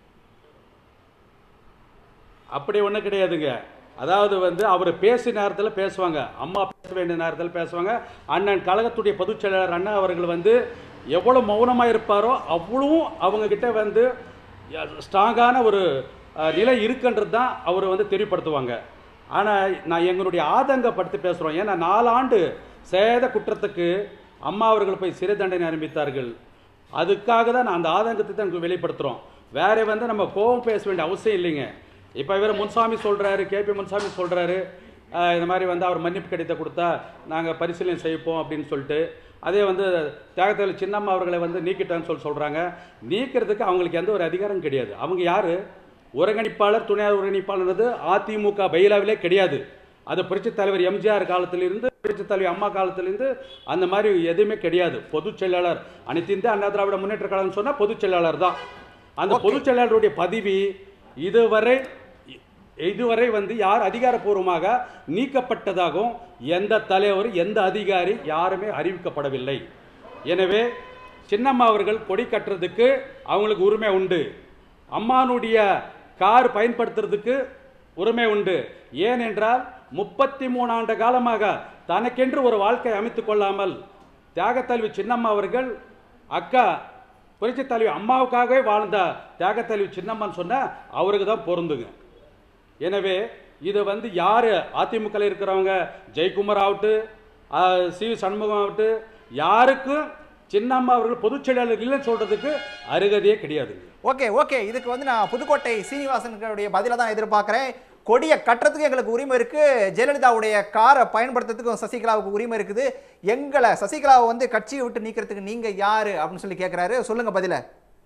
அப்படி ஒன்றும் கிடையாதுங்க அதாவது வந்து அவர் பேசிய நேரத்தில் பேசுவாங்க அம்மா பேச வேண்டிய நேரத்தில் பேசுவாங்க அண்ணன் கழகத்துடைய பொதுச் செயலாளர் அண்ணா அவர்கள் வந்து எவ்வளோ மௌனமாக இருப்பாரோ அவ்வளவும் அவங்க கிட்ட வந்து ஸ்ட்ராங்கான ஒரு அஹ், நிலை இருக்குன்றது தான் அவர் வந்து தெரியப்படுத்துவாங்க ஆனால் நான் எங்களுடைய ஆதங்கப்படுத்தி பேசுகிறோம் ஏன்னா நாலாண்டு சேத குற்றத்துக்கு அம்மா அவர்கள் போய் சிறை தண்டனை அனுப்பித்தார்கள் அதுக்காக தான் நான் அந்த ஆதங்கத்தை தான் உங்களுக்கு வெளிப்படுத்துகிறோம் வேற வந்து நம்ம கோபம் பேச வேண்டிய அவசியம் இல்லைங்க இப்போ இவர் முன்சாமி சொல்கிறாரு கேபி முன்சாமி சொல்கிறாரு அஹ், இந்த மாதிரி வந்து அவர் மன்னிப்பு கடிதத்தை கொடுத்தா நாங்கள் பரிசீலனை செய்ப்போம் அப்படின்னு சொல்லிட்டு அதே வந்து தியாகத்தில் சின்னம்மா அவர்களை வந்து நீக்கிட்டான்னு சொல்லி சொல்கிறாங்க நீக்கிறதுக்கு அவங்களுக்கு எந்த ஒரு அதிகாரம் கிடையாது அவங்க யார் ஒருங்கிணைப்பாளர் துணை ஒருங்கிணைப்பாளர்ன்றது அதிமுக பைலாவிலே கிடையாது அது புரட்சித் தலைவர் எம்ஜிஆர் காலத்திலிருந்து புரட்சித் தலைவர் அம்மா காலத்திலிருந்து அந்த மாதிரி எதுவுமே கிடையாது பொதுச் செயலாளர் அனைத்து இந்திய அண்ணா திராவிட முன்னேற்ற கழகம்னு சொன்னால் பொதுச் செயலாளர் தான் அந்த பொதுச் செயலாளருடைய பதவி இதுவரை இதுவரை வந்து யார் அதிகாரப்பூர்வமாக நீக்கப்பட்டதாகவும் எந்த தலைவர் எந்த அதிகாரி யாருமே அறிவிக்கப்படவில்லை எனவே சின்னம்மா அவர்கள் கொடி கட்டுறதுக்கு அவங்களுக்கு உரிமை உண்டு அம்மானுடைய கார் பயன்படுத்துறதுக்கு உரிமை உண்டு ஏனென்றால் முப்பத்தி மூணு ஆண்டு காலமாக தனக்கென்று ஒரு வாழ்க்கை அமைத்துக் கொள்ளாமல் தியாகத்தலைவி சின்னம்மா அவர்கள் அக்கா புரட்சித் தலைவி அம்மாவுக்காகவே வாழ்ந்த தியாகத்தலைவி சின்னம்மான்னு சொன்னா அவருக்கு தான் பொருந்துங்க எனவே இது வந்து யார் அதிமுகவில் இருக்கிறவங்க ஜெயக்குமார் ஆகட்டு சி வி சண்முகம் ஆகட்டு யாருக்கும் சின்னம்மா அவர்கள் பொதுச் செயலாளர் இல்லைன்னு சொல்றதுக்கு அருகதையே கிடையாதுங்க ஓகே ஓகே இதுக்கு வந்து நான் புதுக்கோட்டை சீனிவாசனுடைய பதிலை தான் எதிர்பார்க்குறேன் கொடியை கட்டுறதுக்கு எங்களுக்கு உரிமை இருக்கு ஜெயலலிதாவுடைய காரை பயன்படுத்துறதுக்கும் சசிகலாவுக்கு உரிமை இருக்குது எங்களை சசிகலாவை வந்து கட்சியை விட்டு நீக்கிறதுக்கு நீங்க யாரு அப்படின்னு சொல்லி கேட்குறாரு சொல்லுங்க பதில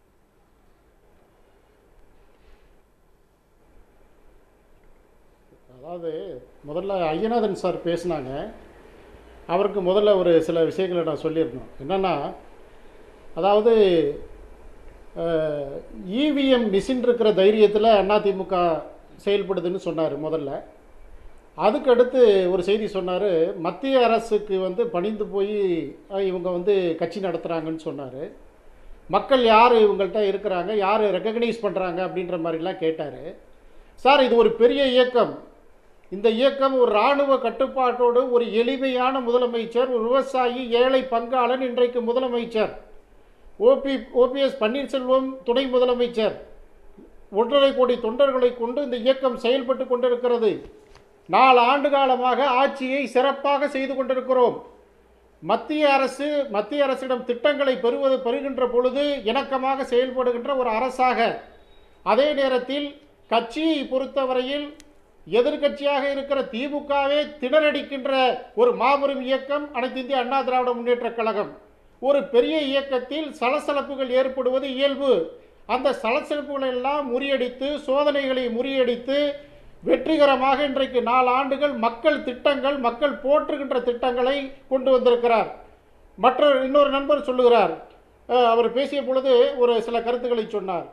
அதாவது முதல்ல ஐயநாதன் சார் பேசினாங்க அவருக்கு முதல்ல ஒரு சில விஷயங்களை நான் சொல்லியிருந்தோம் என்னென்னா அதாவது இவிஎம் மிஷின் இருக்கிற தைரியத்தில் அதிமுக செயல்படுதுன்னு சொன்னார் முதல்ல அதுக்கு அடுத்து ஒரு செய்தி சொன்னார் மத்திய அரசுக்கு வந்து பணிந்து போய் அஹ், இவங்க வந்து கட்சி நடத்துகிறாங்கன்னு சொன்னார் மக்கள் யார் இவங்கள்ட்ட இருக்கிறாங்க யார் ரெக்கக்னைஸ் பண்ணுறாங்க அப்படின்ற மாதிரிலாம் கேட்டார் சார் இது ஒரு பெரிய இயக்கம் இந்த இயக்கம் ஒரு இராணுவ கட்டுப்பாட்டோடு ஒரு எளிமையான முதலமைச்சர் ஒரு விவசாயி ஏழை பங்காளன் இன்றைக்கு முதலமைச்சர் ஓபி ஓபிஎஸ் பன்னீர்செல்வம் துணை முதலமைச்சர் ஒன்றரை கோடி தொண்டர்களை கொண்டு இந்த இயக்கம் செயல்பட்டு கொண்டிருக்கிறது நாலு ஆண்டு காலமாக ஆட்சியை சிறப்பாக செய்து கொண்டிருக்கிறோம் மத்திய அரசு மத்திய அரசிடம் திட்டங்களை பெறுவது பெறுகின்ற பொழுது இணக்கமாக செயல்படுகின்ற ஒரு அரசாக அதே நேரத்தில் கட்சியை பொறுத்தவரையில் எதிர்க்கட்சியாக இருக்கிற திமுகவே திணறடிக்கின்ற ஒரு மாபெரும் இயக்கம் அனைத்து இந்திய அண்ணா திராவிட முன்னேற்றக் கழகம் ஒரு பெரிய இயக்கத்தில் சலசலப்புகள் ஏற்படுவது இயல்பு அந்த சலசலப்புகளை எல்லாம் முறியடித்து சோதனைகளை முறியடித்து வெற்றிகரமாக இன்றைக்கு நாலு ஆண்டுகள் மக்கள் திட்டங்கள் மக்கள் போற்றுகின்ற திட்டங்களை கொண்டு வந்திருக்கிறார் மற்ற இன்னொரு நண்பர் சொல்லுகிறார் அஹ், அவர் பேசிய பொழுது ஒரு சில கருத்துக்களை சொன்னார்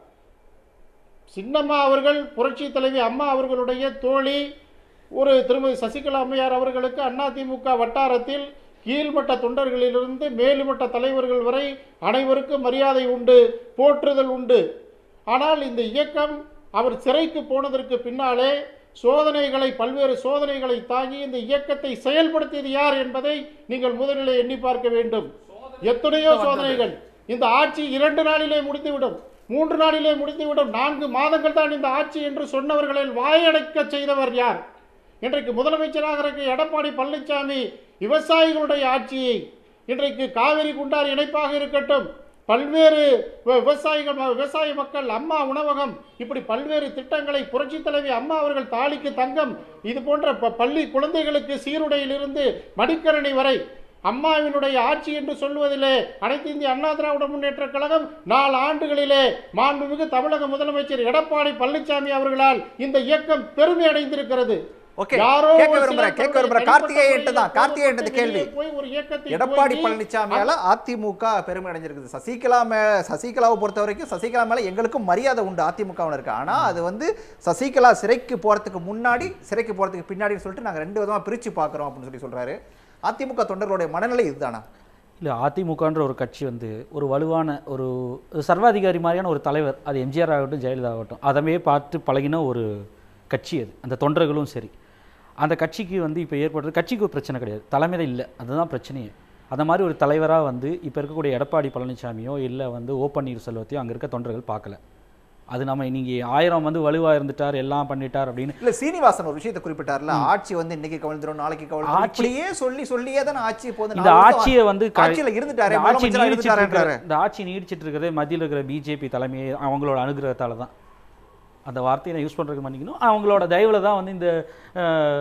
சின்னம்மா அவர்கள் புரட்சி தலைவி அம்மா அவர்களுடைய தோழி ஒரு திருமதி சசிகலா அம்மையார் அவர்களுக்கு அதிமுக வட்டாரத்தில் கீழ்மட்ட தொண்டர்களிலிருந்து மேல்மட்ட தலைவர்கள் வரை அனைவருக்கும் மரியாதை உண்டு போற்றுதல் உண்டு ஆனால் இந்த இயக்கம் அவர் சிறைக்கு போனதற்கு பின்னாலே சோதனைகளை பல்வேறு சோதனைகளை தாங்கி இந்த இயக்கத்தை செயல்படுத்தியது யார் என்பதை நீங்கள் முதலிலே எண்ணி பார்க்க வேண்டும் எத்தனையோ சோதனைகள் இந்த ஆட்சி இரண்டு நாளிலே முடிந்துவிடும் மூன்று நாளிலே முடிந்துவிடும் நான்கு மாதங்கள் தான் இந்த ஆட்சி என்று சொன்னவர்களில் வாயடைக்க செய்தவர் யார் இன்றைக்கு முதலமைச்சராக இருக்க எடப்பாடி பழனிசாமி விவசாயிகளுடைய ஆட்சியை இன்றைக்கு காவிரி குண்டார் இணைப்பாக இருக்கட்டும் பல்வேறு வ- விவசாயிகள் ம- விவசாய மக்கள் அம்மா உணவகம் இப்படி பல்வேறு திட்டங்களை புரட்சி தலைவி அம்மா அவர்கள் தாலிக்கு தங்கம் இது போன்ற ப- பள்ளி குழந்தைகளுக்கு சீருடையிலிருந்து மடிக்கரணி வரை அம்மாவினுடைய ஆட்சி என்று சொல்வதிலே அனைத்து இந்திய அண்ணா திராவிட முன்னேற்ற கழகம் நாலு ஆண்டுகளிலே மாண்புமிகு தமிழக முதலமைச்சர் எடப்பாடி பழனிசாமி அவர்களால் இந்த இயக்கம் பெருமை அடைந்திருக்கிறது ஓகே யாரோ கேட்க ஒரு விரும்புறேன் சிலர் கேட்க தன்னுடைய விரும்புறேன் தனிப்பட்ட கார்த்திகேயன்ட்டு தான் முறையில் கார்த்திகேயன்ட்டு கேள்வி வெளியே போய் ஒரு இயக்கத்தை எடப்பாடி துவங்கி பழனிசாமியால அதிமுக பெருமை அடைஞ்சிருக்குது சசிகலா மே சசிகலாவை பொறுத்த வரைக்கும் சசிகலா மேல எங்களுக்கும் மரியாதை உண்டு அதிமுகவில் இருக்கு ஆனா அது வந்து சசிகலா சிறைக்கு போறதுக்கு முன்னாடி சிறைக்கு போறதுக்கு பின்னாடின்னு சொல்லிட்டு நாங்க ரெண்டு விதமா பிரிச்சு பார்க்கறோம் அப்படின்னு சொல்லி சொல்றாரு அதிமுக தொண்டர்களுடைய மனநிலை இதுதானா இல்லை அதிமுகன்ற ஒரு கட்சி வந்து ஒரு வலுவான ஒரு சர்வாதிகாரி மாதிரியான ஒரு தலைவர் அது எம்ஜிஆர் ஆகட்டும் ஜெயலலிதா ஆகட்டும் அதமே பார்த்து பழகின ஒரு கட்சி அது அந்த தொண்டர்களும் சரி அந்த கட்சிக்கு வந்து இப்போ ஏற்படுறது கட்சிக்கு ஒரு பிரச்சனை கிடையாது தலைமை இல்லை அதுதான் பிரச்சனையே அந்த மாதிரி ஒரு தலைவராக வந்து இப்போ இருக்கக்கூடிய எடப்பாடி பழனிசாமியோ இல்லை வந்து ஓ பன்னீர்செல்வத்தையோ அங்கே இருக்க தொண்டர்கள் பார்க்கல அது நம்ம நீங்கள் ஆயிரம் வந்து வலுவாக இருந்துட்டார் எல்லாம் பண்ணிட்டார் அப்படின்னு இல்ல சீனிவாசன் ஒரு விஷயத்தை குறிப்பிட்டார்ல ஆட்சி வந்து இன்னைக்கு கவிழ்ந்துரும் நாளைக்கு கவிழ்ந்துரும் ஆட்சி- இப்படியே சொல்லி சொல்லியே தான் ஆட்சி போகுது இந்த ஆட்சியை வந்து க- ஆட்சியில இருந்துட்டாரு இந்த ஆட்சி முதலமைச்சரா நீடிச்சிட்டு இருந்துட்டாருன்றாரு இருக்கிற- இந்த ஆட்சி நீடிச்சிட்டு இருக்கிறதே மத்தியில் இருக்கிற பிஜேபி தலைமையை அவங்களோட அனுகிரகத்தால தான் அந்த வார்த்தையை நான் யூஸ் பண்ணுறதுக்கு மன்னிக்கணும் அவங்களோட தயவுல தான் வந்து இந்த அஹ்,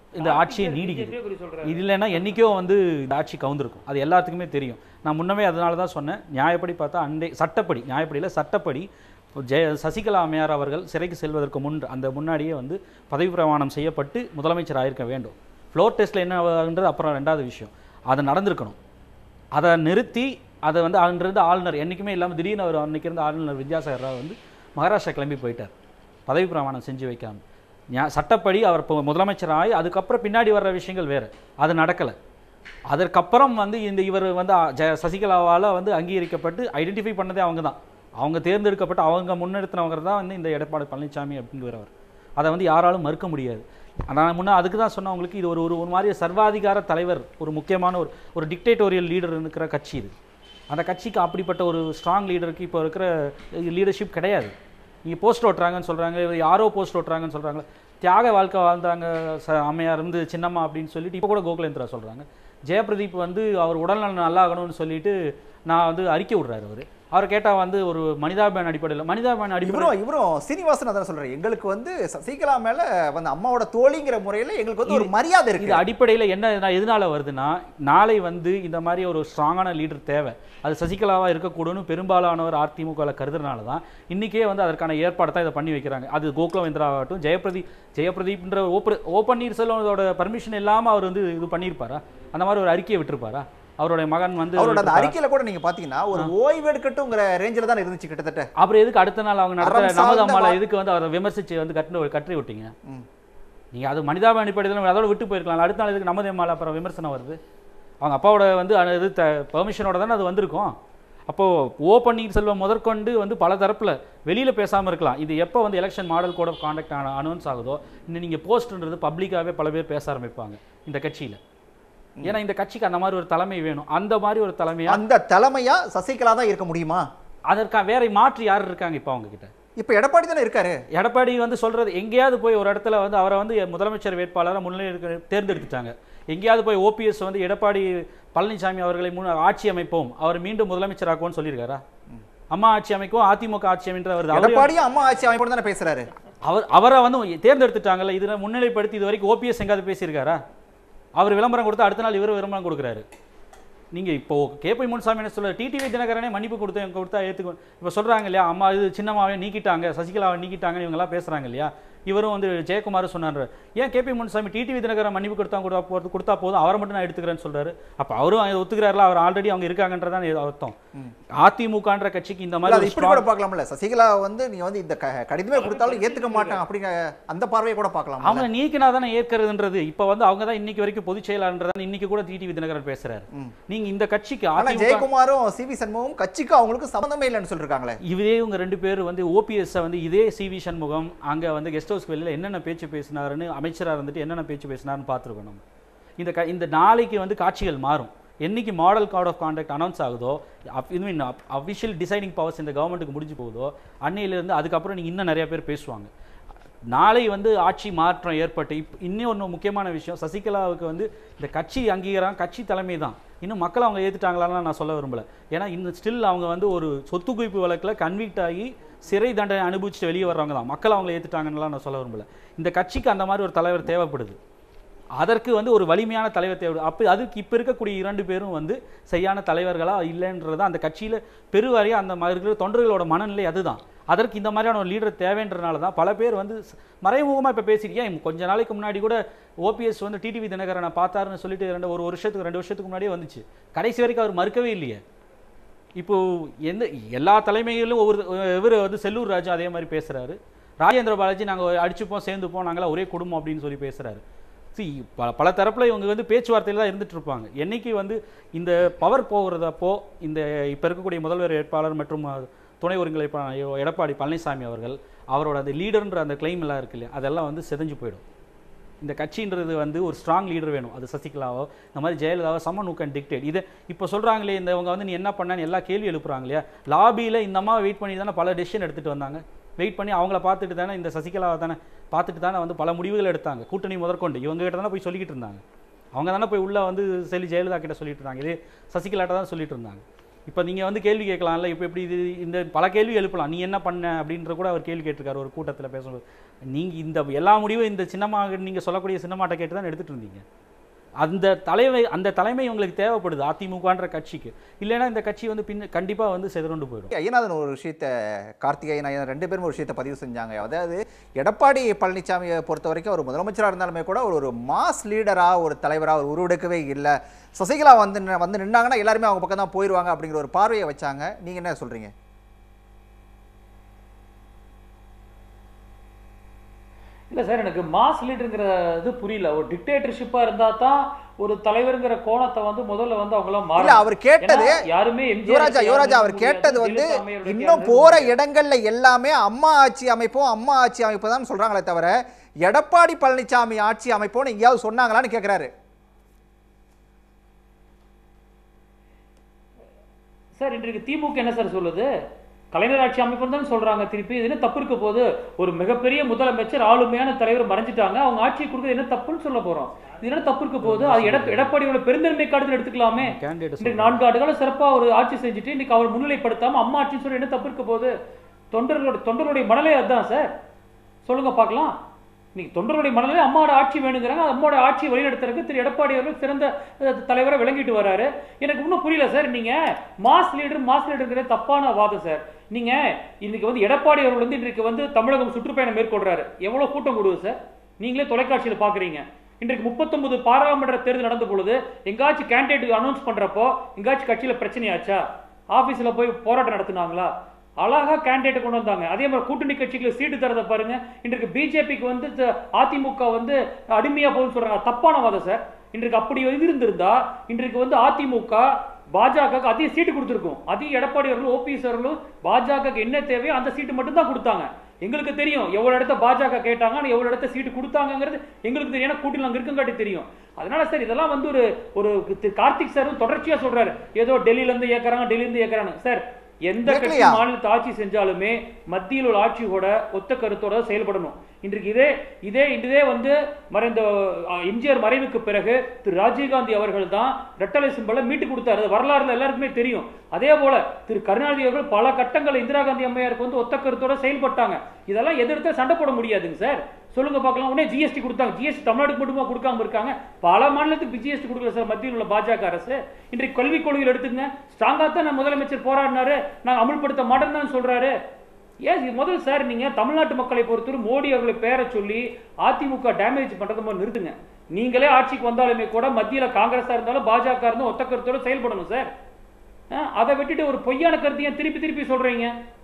இந்த ஆட்சியை நீடிக்குது BJP குறி சொல்றாரு. இது இல்லைன்னா என்றைக்கோ வந்து இந்த ஆட்சி கவுந்திருக்கும் அது எல்லாத்துக்குமே தெரியும் நான் முன்னமே அதனால தான் சொன்னேன் நியாயப்படி பார்த்தா அண்டை சட்டப்படி நியாயப்படியில் சட்டப்படி ஜெய சசிகலா அம்மையார் அவர்கள் சிறைக்கு செல்வதற்கு முன் அந்த முன்னாடியே வந்து பதவி பிரமாணம் செய்யப்பட்டு முதலமைச்சர் ஆயிருக்க வேண்டும் ஃப்ளோர் டெஸ்ட்டில் என்ன ஆகுன்றது அப்புறம் ரெண்டாவது விஷயம் அது நடந்திருக்கணும் அதை நிறுத்தி அதை வந்து அன்றிருந்து ஆளுநர் என்றைக்குமே இல்லாமல் திடீர்னு அவர் அன்னைக்கு இருந்த ஆளுநர் வித்யாசாகர் ராவ் வந்து மகாராஷ்டிரா கிளம்பி போயிட்டார் பதவி பிரமாணம் செஞ்சு வைக்காம ஞா- சட்டப்படி அவர் இப்போ முதலமைச்சர் ஆகி அதுக்கப்புறம் பின்னாடி வர்ற விஷயங்கள் வேறு அது நடக்கலை அதற்கப்புறம் வந்து இந்த இவர் வந்து அ- ஜெ சசிகலாவால் வந்து அங்கீகரிக்கப்பட்டு ஐடென்டிஃபை பண்ணதே அவங்க தான் அவங்க தேர்ந்தெடுக்கப்பட்டு அவங்க முன்னெடுத்தினவங்க தான் வந்து இந்த எடப்பாடி பழனிசாமி அப்படிங்கிறவர் அதை வந்து யாராலும் மறுக்க முடியாது நான் முன்னே அதுக்கு தான் சொன்னேன் உங்களுக்கு இது ஒரு ஒரு ஒரு மாதிரி சர்வாதிகார தலைவர் ஒரு முக்கியமான ஒரு ஒரு டிக்டேட்டோரியல் லீடர் இருக்கிற கட்சி இது அந்த கட்சிக்கு அப்படிப்பட்ட ஒரு ஸ்ட்ராங் லீடருக்கு இப்போ இருக்கிற லீடர்ஷிப் கிடையாது நீங்கள் போஸ்ட் ஓட்டுறாங்கன்னு சொல்கிறாங்க யாரோ போஸ்ட் ஓட்டுறாங்கன்னு சொல்கிறாங்க தியாக வாழ்க்கை வாழ்ந்தாங்க ச அம்மையார் இருந்து சின்னம்மா அப்படின்னு சொல்லிட்டு இப்போ கூட கோகுலேந்திரா சொல்கிறாங்க ஜெயபிரதீப் வந்து அவர் உடல்நலம் நல்லா ஆகணும்னு சொல்லிட்டு நான் வந்து அறிக்கை விடுறாரு அவர் அவர் கேட்டால் வந்து ஒரு மனிதாபிமான அடிப்படையில் மனிதாபிமான அடிப்படையில் இவரும் இவரும் சீனிவாசன் அதான் சொல்றாரு எங்களுக்கு வந்து சசிகலா மேல வந்து அம்மாவோட தோழிங்கிற முறையில எங்களுக்கு வந்து ஒரு மரியாதை இது இருக்கு அடிப்படையில் என்ன நான் எதனால வருதுன்னா நாளை வந்து இந்த மாதிரி ஒரு ஸ்ட்ராங்கான லீடர் தேவை அது சசிகலாவா இருக்கக்கூடும்னு பெரும்பாலானவர் அதிமுகவில் கருதுறனால தான் இன்றைக்கே வந்து அதற்கான ஏற்பாடு தான் இதை பண்ணி வைக்கிறாங்க அது கோகுலவேந்திரா ஆகட்டும் ஜெயபிரதீப் ஜெயபிரதீப்ன்ற ஓப்ப ஓ பன்னீர்செல்வத்தோட பர்மிஷன் இல்லாமல் அவர் வந்து இது பண்ணியிருப்பாரா அந்த மாதிரி ஒரு அறிக்கையை விட்டிருப்பாரா அவருடைய மகன் வந்து அவரோட அந்த விட்டிருப்பாரா? அறிக்கையில கூட நீங்க பாத்தீங்கன்னா ஒரு ஓய்வு எடுக்கட்டும்ங்கிற ரேஞ்சில தான் இருந்துச்சு கிட்டத்தட்ட அப்புறம் எதுக்கு அடுத்த நாள் அவங்க நடத்துற அறம் நமது சார்ந்த அம்மால வா- எதுக்கு வந்து அவரை விமர்சிச்சு வந்து கட்டு கற்றி விட்டீங்க ம். நீங்க அது மனிதாபிமான அடிப்படையில் அதோட விட்டு போயிருக்கலாம் அடுத்த நாள் எதுக்கு நமது அம்மால அப்புறம் விமர்சனம் வருது அவங்க அப்பாவோட வந்து அ- இது பெர்மிஷனோட தானே அது வந்திருக்கும் அப்போ ஓ பன்னீர்செல்வம் முதற்கொண்டு வந்து பல தரப்புல வெளியில பேசாம இருக்கலாம் இது எப்போ வந்து election model code of contact announce ஆகுதோ இன்னும் நீங்க போஸ்ட்ன்றது பப்ளிக்காவே பல பேர் பேச ஆரம்பிப்பாங்க இந்த கட்சியில ஏன்னா இந்த கட்சிக்கு அந்த மாதிரி ஒரு தலைமை வேணும் அந்த மாதிரி ஒரு தலைமையா அந்த தலைமையா சசிகலா தான் இருக்க முடியுமா அதற்கா வேற மாற்று யார் இருக்காங்க இப்போ அவங்க கிட்ட இப்ப எடப்பாடி தானே இருக்காரு எடப்பாடி வந்து சொல்றது எங்கேயாவது போய் ஒரு இடத்துல வந்து அவரை வந்து முதலமைச்சர் வேட்பாளராக முன்னிலை தேர்ந்தெடுத்துட்டாங்க எங்கேயாவது போய் ஓபிஎஸ் வந்து எடப்பாடி பழனிசாமி அவர்களை முன் ஆட்சி அமைப்போம் அவர் மீண்டும் முதலமைச்சர் ஆக்குவோம்னு சொல்லியிருக்காரா அம்மா ஆட்சி அமைக்கும் அதிமுக ஆட்சி அமைன்ற வருது அவரே- எடப்பாடியும் அம்மா ஆட்சி அமைப்போம் தானே பேசுறாரு அவர் அவரை வந்து தேர்ந்தெடுத்துட்டாங்கல்ல இதுல முன்னிலைப்படுத்தி இது வரைக்கும் ஓபிஎஸ் எங்காவது பேசியிருக்காரா அவர் விளம்பரம் கொடுத்தா அடுத்த நாள் இவர் விளம்பரம் கொடுக்குறாரு நீங்க இப்போ கேபி முன்சாமி என்ன சொல்ல டிடிவி தினகரனே மன்னிப்பு கொடுத்து கொடுத்தா ஏத்துக்கோ இப்போ சொல்றாங்க இல்லையா அம்மா இது சின்னம்மாவே நீக்கிட்டாங்க சசிகலாவை நீக்கிட்டாங்கன்னு இவங்க எல்லாம் பேசுறாங்க இல்லையா இவரும் வந்து ஜெயக்குமார் சொன்னாரு ஏன் கேபி முன்சாமி டிடிவி தினகரன் மன்னிப்பு கொடுத்தா கொடுத்தா போது- கொடுத்தா போதும் அவரை மட்டும் நான் எடுத்துக்கிறேன்னு சொல்றாரு அப்ப அவரும் அதை ஒத்துக்கிறாருல அவர் ஆல்ரெடி அவங்க இருக்காங்கன்றதான் இது அர்த்தம் அதிமுகன்ற கட்சிக்கு இந்த இல்ல, மாதிரி அது ஒரு இப்படி strong- கூட பார்க்கலாம்ல சசிகலா வந்து நீங்க வந்து இந்த க- கடிதமே கொடுத்தாலும் ஏத்துக்க மாட்டேன் அப்படிங்கிற அந்த பார்வையை கூட பார்க்கலாம் அவங்க நீக்கினா தானே ஏற்கிறதுன்றது இப்போ வந்து அவங்க தான் இன்னைக்கு வரைக்கும் பொதுச் செயலாளர்ன்றதான் இன்னைக்கு கூட டிடிவி தினகரன் பேசுறாரு ம். நீங்க இந்த கட்சிக்கு ஆனா அதிமுக ஜெயக்குமாரும் சி வி சண்முகம் கட்சிக்கு அவங்களுக்கு சம்பந்தமே இல்லைன்னு சொல்லிருக்காங்களே இதே இவங்க ரெண்டு பேர் வந்து ஓபிஎஸ் வந்து இதே சி வி சண்முகம் அங்க வந்து கெஸ்ட் ஹவுஸ் வெளியில் என்னென்ன பேச்சு பேசினாருன்னு அமைச்சரா இருந்துட்டு என்னென்ன பேச்சு பேசினாருன்னு பார்த்துருக்கோம் நம்ம இந்த க இந்த நாளைக்கு வந்து காட்சிகள் மாறும் என்னைக்கு model card of contact announce ஆகுதோ மீன் அஃபிஷியல் டிசைடிங் பவர்ஸ் இந்த கவர்மெண்ட்டுக்கு முடிஞ்சு போகுதோ அன்னையிலேருந்து அதுக்கப்புறம் நீங்க இன்னும் நிறைய பேர் பேசுவாங்க நாளை வந்து ஆட்சி மாற்றம் ஏற்பட்டு இப் இன்னும் ஒன்று முக்கியமான விஷயம் சசிகலாவுக்கு வந்து இந்த கட்சி அங்கீகாரம் கட்சி தலைமை தான் இன்னும் மக்கள் அவங்க ஏற்றுட்டாங்களான்னு நான் சொல்ல விரும்பல ஏன்னா இன்னும் ஸ்டில் அவங்க வந்து ஒரு சொத்து குவிப்பு வழக்கில் கன்விக்ட் ஆகி சிறை தண்டனை அனுபவிச்சுட்டு வெளியே வர்றவங்க தான் மக்கள் அவங்களை ஏற்றுட்டாங்கன்னுலாம் நான் சொல்ல விரும்பல இந்த கட்சிக்கு அந்த மாதிரி ஒரு தலைவர் தேவைப்படுது அதற்கு வந்து ஒரு வலிமையான தலைவர் தேவை அப்போ அதுக்கு இப்போ இருக்கக்கூடிய இரண்டு பேரும் வந்து சரியான தலைவர்களா இல்லைன்றது அந்த கட்சியில் பெருவாரியாக அந்த மாதிரி இருக்கிற தொண்டர்களோட மனநிலை அதுதான் அதற்கு இந்த மாதிரியான ஒரு லீடர் தேவைன்றனால தான் பல பேர் வந்து ஸ்- மறைமுகமா இப்போ பேசியிருக்கேன் கொஞ்ச நாளைக்கு முன்னாடி கூட ஓபிஎஸ் வந்து டிடிவி தினகரனை பார்த்தாருன்னு சொல்லிட்டு ரெண்டு ஒரு வருஷத்துக்கு ரெண்டு வருஷத்துக்கு முன்னாடியே வந்துச்சு கடைசி வரைக்கும் அவர் மறுக்கவே இல்லையே இப்போ எந்த எல்லா தலைமையிலும் ஒவ்வொரு இவர் வந்து செல்லூர் ராஜா அதே மாதிரி பேசுறாரு ராஜேந்திர பாலாஜி நாங்கள் அடிச்சுப்போம் சேர்ந்துப்போம் நாங்களாம் ஒரே குடும்பம் அப்படின்னு சொல்லி பேசுறாரு see பல பல தரப்புல இவங்க வந்து பேச்சுவார்த்தையில் தான் இருந்துட்டு இருப்பாங்க என்னைக்கு வந்து இந்த பவர் போகிறதப்போ இந்த இப்போ இருக்கக்கூடிய முதல்வர் வேட்பாளர் மற்றும் அஹ், துணை ஒருங்கிணைப்பாளர் எடப்பாடி பழனிசாமி அவர்கள் அவரோட அந்த லீடர்ன்ற அந்த claim எல்லாம் இருக்கு இல்லையா அதெல்லாம் வந்து செதஞ்சு போயிடும் இந்த கட்சின்றது வந்து ஒரு ஸ்ட்ராங் லீடர் வேணும் அது சசிகலாவோ இந்த மாதிரி ஜெயலலிதாவோ சம்மன் who can dictate இதை இப்போ சொல்றாங்களே இந்த இவங்க வந்து நீ என்ன பண்ணான்னு எல்லா கேள்வி எழுப்புறாங்க இல்லையா லாபியில் இந்த அம்மா வெயிட் பண்ணி தானே பல டெசிஷன் எடுத்துட்டு வந்தாங்க வெயிட் பண்ணி அவங்கள பார்த்துட்டு தானே இந்த சசிகலாவை தானே பார்த்துட்டு தானே வந்து பல முடிவுகள் எடுத்தாங்க கூட்டணி முதற்கொண்டு இவங்க கிட்ட தானே போய் சொல்லிக்கிட்டு இருந்தாங்க அவங்க தானே போய் உள்ள வந்து செல்லி ஜெயலலிதா கிட்ட சொல்லிட்டு இருந்தாங்க இதே சசிகலாட்ட தான் சொல்லிட்டு இருந்தாங்க இப்போ நீங்கள் வந்து கேள்வி கேட்கலாம்ல இப்போ எப்படி இது இந்த பல கேள்வி எழுப்பலாம் நீ என்ன பண்ண அப்படின்ற கூட அவர் கேள்வி கேட்டிருக்காரு ஒரு கூட்டத்தில் பேசும்போது நீங்கள் இந்த எல்லா முடிவும் இந்த சின்னமாக நீங்கள் சொல்லக்கூடிய சின்னமாட்ட கேட்டு தான் எடுத்துகிட்டு இருந்தீங்க அந்த தலைமை அந்த தலைமை உங்களுக்கு தேவைப்படுது அதிமுகன்ற கட்சிக்கு இல்லைன்னா இந்த கட்சி வந்து பின்ன கண்டிப்பாக வந்து செதறண்டு போயிடும் ஐயநாதன் ஒரு விஷயத்த கார்த்திகேயன் ஐயன் ரெண்டு பேரும் ஒரு விஷயத்தை பதிவு செஞ்சாங்க அதாவது எடப்பாடி பழனிசாமியை பொறுத்த வரைக்கும் அவர் முதலமைச்சராக இருந்தாலுமே கூட ஒரு ஒரு மாஸ் லீடராக ஒரு தலைவராக ஒரு உருவெடுக்கவே இல்லை சசிகலா வந்து நின்னு- வந்து நின்னாங்கன்னா எல்லாருமே அவங்க பக்கம் தான் போயிடுவாங்க அப்படிங்கிற ஒரு பார்வையை வச்சாங்க நீங்கள் என்ன சொல்கிறீங்க இல்லை சார் எனக்கு மாஸ் லீடருங்கிற இது புரியல ஒரு டிக்டேட்டர்ஷிப்பாக இருந்தால் தான் ஒரு தலைவருங்கிற கோணத்தை வந்து முதல்ல வந்து அவங்களாம் இல்ல மாறணும் அவர் கேட்டது ஏன்னா யாருமே எம்ஜிஆர் யுவராஜா யாருமே யுவராஜா இருக்க அவர் முடியாது. கேட்டது வந்து ஜெயலலிதா அம்மையாருடைய இன்னும் யாருமே போற இருக்க முடியாது. இடங்கள்ல எல்லாமே அம்மா ஆட்சி அமைப்போம் அம்மா ஆட்சி அமைப்பு தான் சொல்றாங்களே தவிர எடப்பாடி பழனிசாமி ஆட்சி அமைப்போம்னு எங்கேயாவது சொன்னாங்களான்னு கேக்குறாரு சார் இன்றைக்கு திமுக என்ன சார் சொல்லுது கலைஞர் ஆட்சி அமைப்புன்னு தான் சொல்றாங்க திருப்பி இது என்ன தப்பு இருக்க போகுது ஒரு மிகப்பெரிய முதலமைச்சர் ஆளுமையான தலைவர் மறைஞ்சிட்டாங்க அவங்க ஆட்சியை கொடுக்குறது என்ன தப்புன்னு சொல்ல போறோம் இது என்ன தப்பு இருக்க போகுது அது எட எடப்பாடியோட பெருந்தன்மை காடுதல் எடுத்துக்கலாமே கேண்டிடேட் இன்றைக்கு நான்கு ஆண்டுகாலம் சிறப்பா ஒரு ஆட்சி செஞ்சுட்டு இன்னைக்கு அவர் முன்னிலைப்படுத்தாம அம்மா ஆட்சின்னு சொல்லி என்ன தப்பு இருக்க போகுது தொண்டர்களோட தொண்டர்களுடைய மனநிலை அதுதான் சார் சொல்லுங்க பார்க்கலாம் இன்னைக்கு தொண்டர்களுடைய மனநிலை அம்மாவோட ஆட்சி வேணுங்கிறாங்க அம்மாவோட ஆட்சியை வழிநடத்துறதுக்கு திரு எடப்பாடி அவர்கள் சிறந்த அஹ், தலைவரை விளங்கிட்டு வராரு எனக்கு இன்னும் புரியல சார் நீங்க மாஸ் லீடர் மாஸ் லீடருங்கிறது தப்பான வாதம் சார் நீங்க இன்னைக்கு வந்து எடப்பாடி அவர்கள் வந்து இன்றைக்கு வந்து தமிழகம் சுற்றுப்பயணம் மேற்கொள்றாரு எவ்வளவு கூட்டம் கூடுது சார் நீங்களே தொலைக்காட்சியில பாக்குறீங்க இன்றைக்கு முப்பத்தொன்பது பாராளுமன்ற தேர்தல் நடந்த பொழுது எங்காச்சும் கேண்டிடேட் அனௌன்ஸ் பண்றப்போ எங்காச்சும் கட்சியில பிரச்சனையாச்சா ஆபீஸ்ல போய் போராட்டம் நடத்துனாங்களா அழகா கேண்டிடேட் கொண்டு வந்தாங்க அதே மாதிரி கூட்டணி கட்சிகளுக்கு சீட்டு தரதை பாருங்க இன்றைக்கு பிஜேபிக்கு வந்து த- அதிமுக வந்து அடிமையா போகுதுன்னு சொல்றாங்க தப்பான வாதம் சார் இன்றைக்கு அப்படி இருந்திருந்தா இன்றைக்கு வந்து அதிமுக பாஜக அதிக சீட்டு கொடுத்துருக்கும் அதிக எடப்பாடி அவர்களும் ஓபிஎஸ் அவர்களும் பாஜக என்ன தேவையோ அந்த சீட்டு மட்டும் தான் கொடுத்தாங்க எங்களுக்கு தெரியும் எவ்வளவு இடத்த பாஜக கேட்டாங்க ஆனா எவ்வளவு இடத்த சீட்டு கொடுத்தாங்கங்கிறது எங்களுக்கு தெரியும் ஏன்னா கூட்டணி அங்க இருக்குங்காட்டி தெரியும் அதனால சார் இதெல்லாம் வந்து ஒரு ஒரு திரு கார்த்திக் சாரும் தொடர்ச்சியா சொல்றாரு ஏதோ டெல்லியில இருந்து ஏக்கறாங்க டெல்லியில இருந்து ஏக்கறாங்க சார் எந்த கட்சி கேட்கலையா? மாநிலத்தை ஆட்சி செஞ்சாலுமே மத்தியில் உள்ள ஆட்சியோட ஒத்த கருத்தோட செயல்படணும் இன்றைக்கு இதே இதே இதே வந்து மறைந்த அஹ், எம்ஜிஆர் மறைவுக்கு பிறகு திரு ராஜீவ்காந்தி அவர்கள் தான் ரெட்டலை சிம்பலை மீட்டு கொடுத்தாரு அது வரலாறுல எல்லாருக்குமே தெரியும் அதே போல திரு கருணாநிதி அவர்கள் பல கட்டங்கள் இந்திரா காந்தி அம்மையாருக்கு வந்து ஒத்த கருத்தோட செயல்பட்டாங்க இதெல்லாம் எதிர்த்து சண்டை போட முடியாதுங்க சார் சொல்லுங்க பார்க்கலாம் உடனே ஜிஎஸ்டி கொடுத்தாங்க ஜிஎஸ்டி தமிழ்நாட்டுக்கு மட்டுமா கொடுக்காம இருக்காங்க பல மாநிலத்துக்கு ஜிஎஸ்டி கொடுக்கல சார் மத்தியில் உள்ள பாஜக அரசு இன்றைக்கு கல்விக் கொள்கையில் எடுத்துங்க ஸ்ட்ராங்கா தான் நம்ம முதலமைச்சர் போராடினாரு நாங்க அமல்படுத்த மாட்டோம் தான் சொல்றாரு ஏன் இது முதல்ல சார் நீங்க தமிழ்நாட்டு மக்களை பொறுத்தவரை மோடி அவர்களை பேரை சொல்லி அதிமுக டேமேஜ் பண்றதை முதல்ல நிறுத்துங்க நீங்களே ஆட்சிக்கு வந்தாலுமே கூட மத்தியில காங்கிரஸா இருந்தாலும் பாஜக இருந்தும் ஒத்த கருத்தோட செயல்படணும் சார் அஹ், அதை விட்டுட்டு ஒரு பொய்யான கருத்தையும் திருப்பி திருப்பி சொல்றீங்க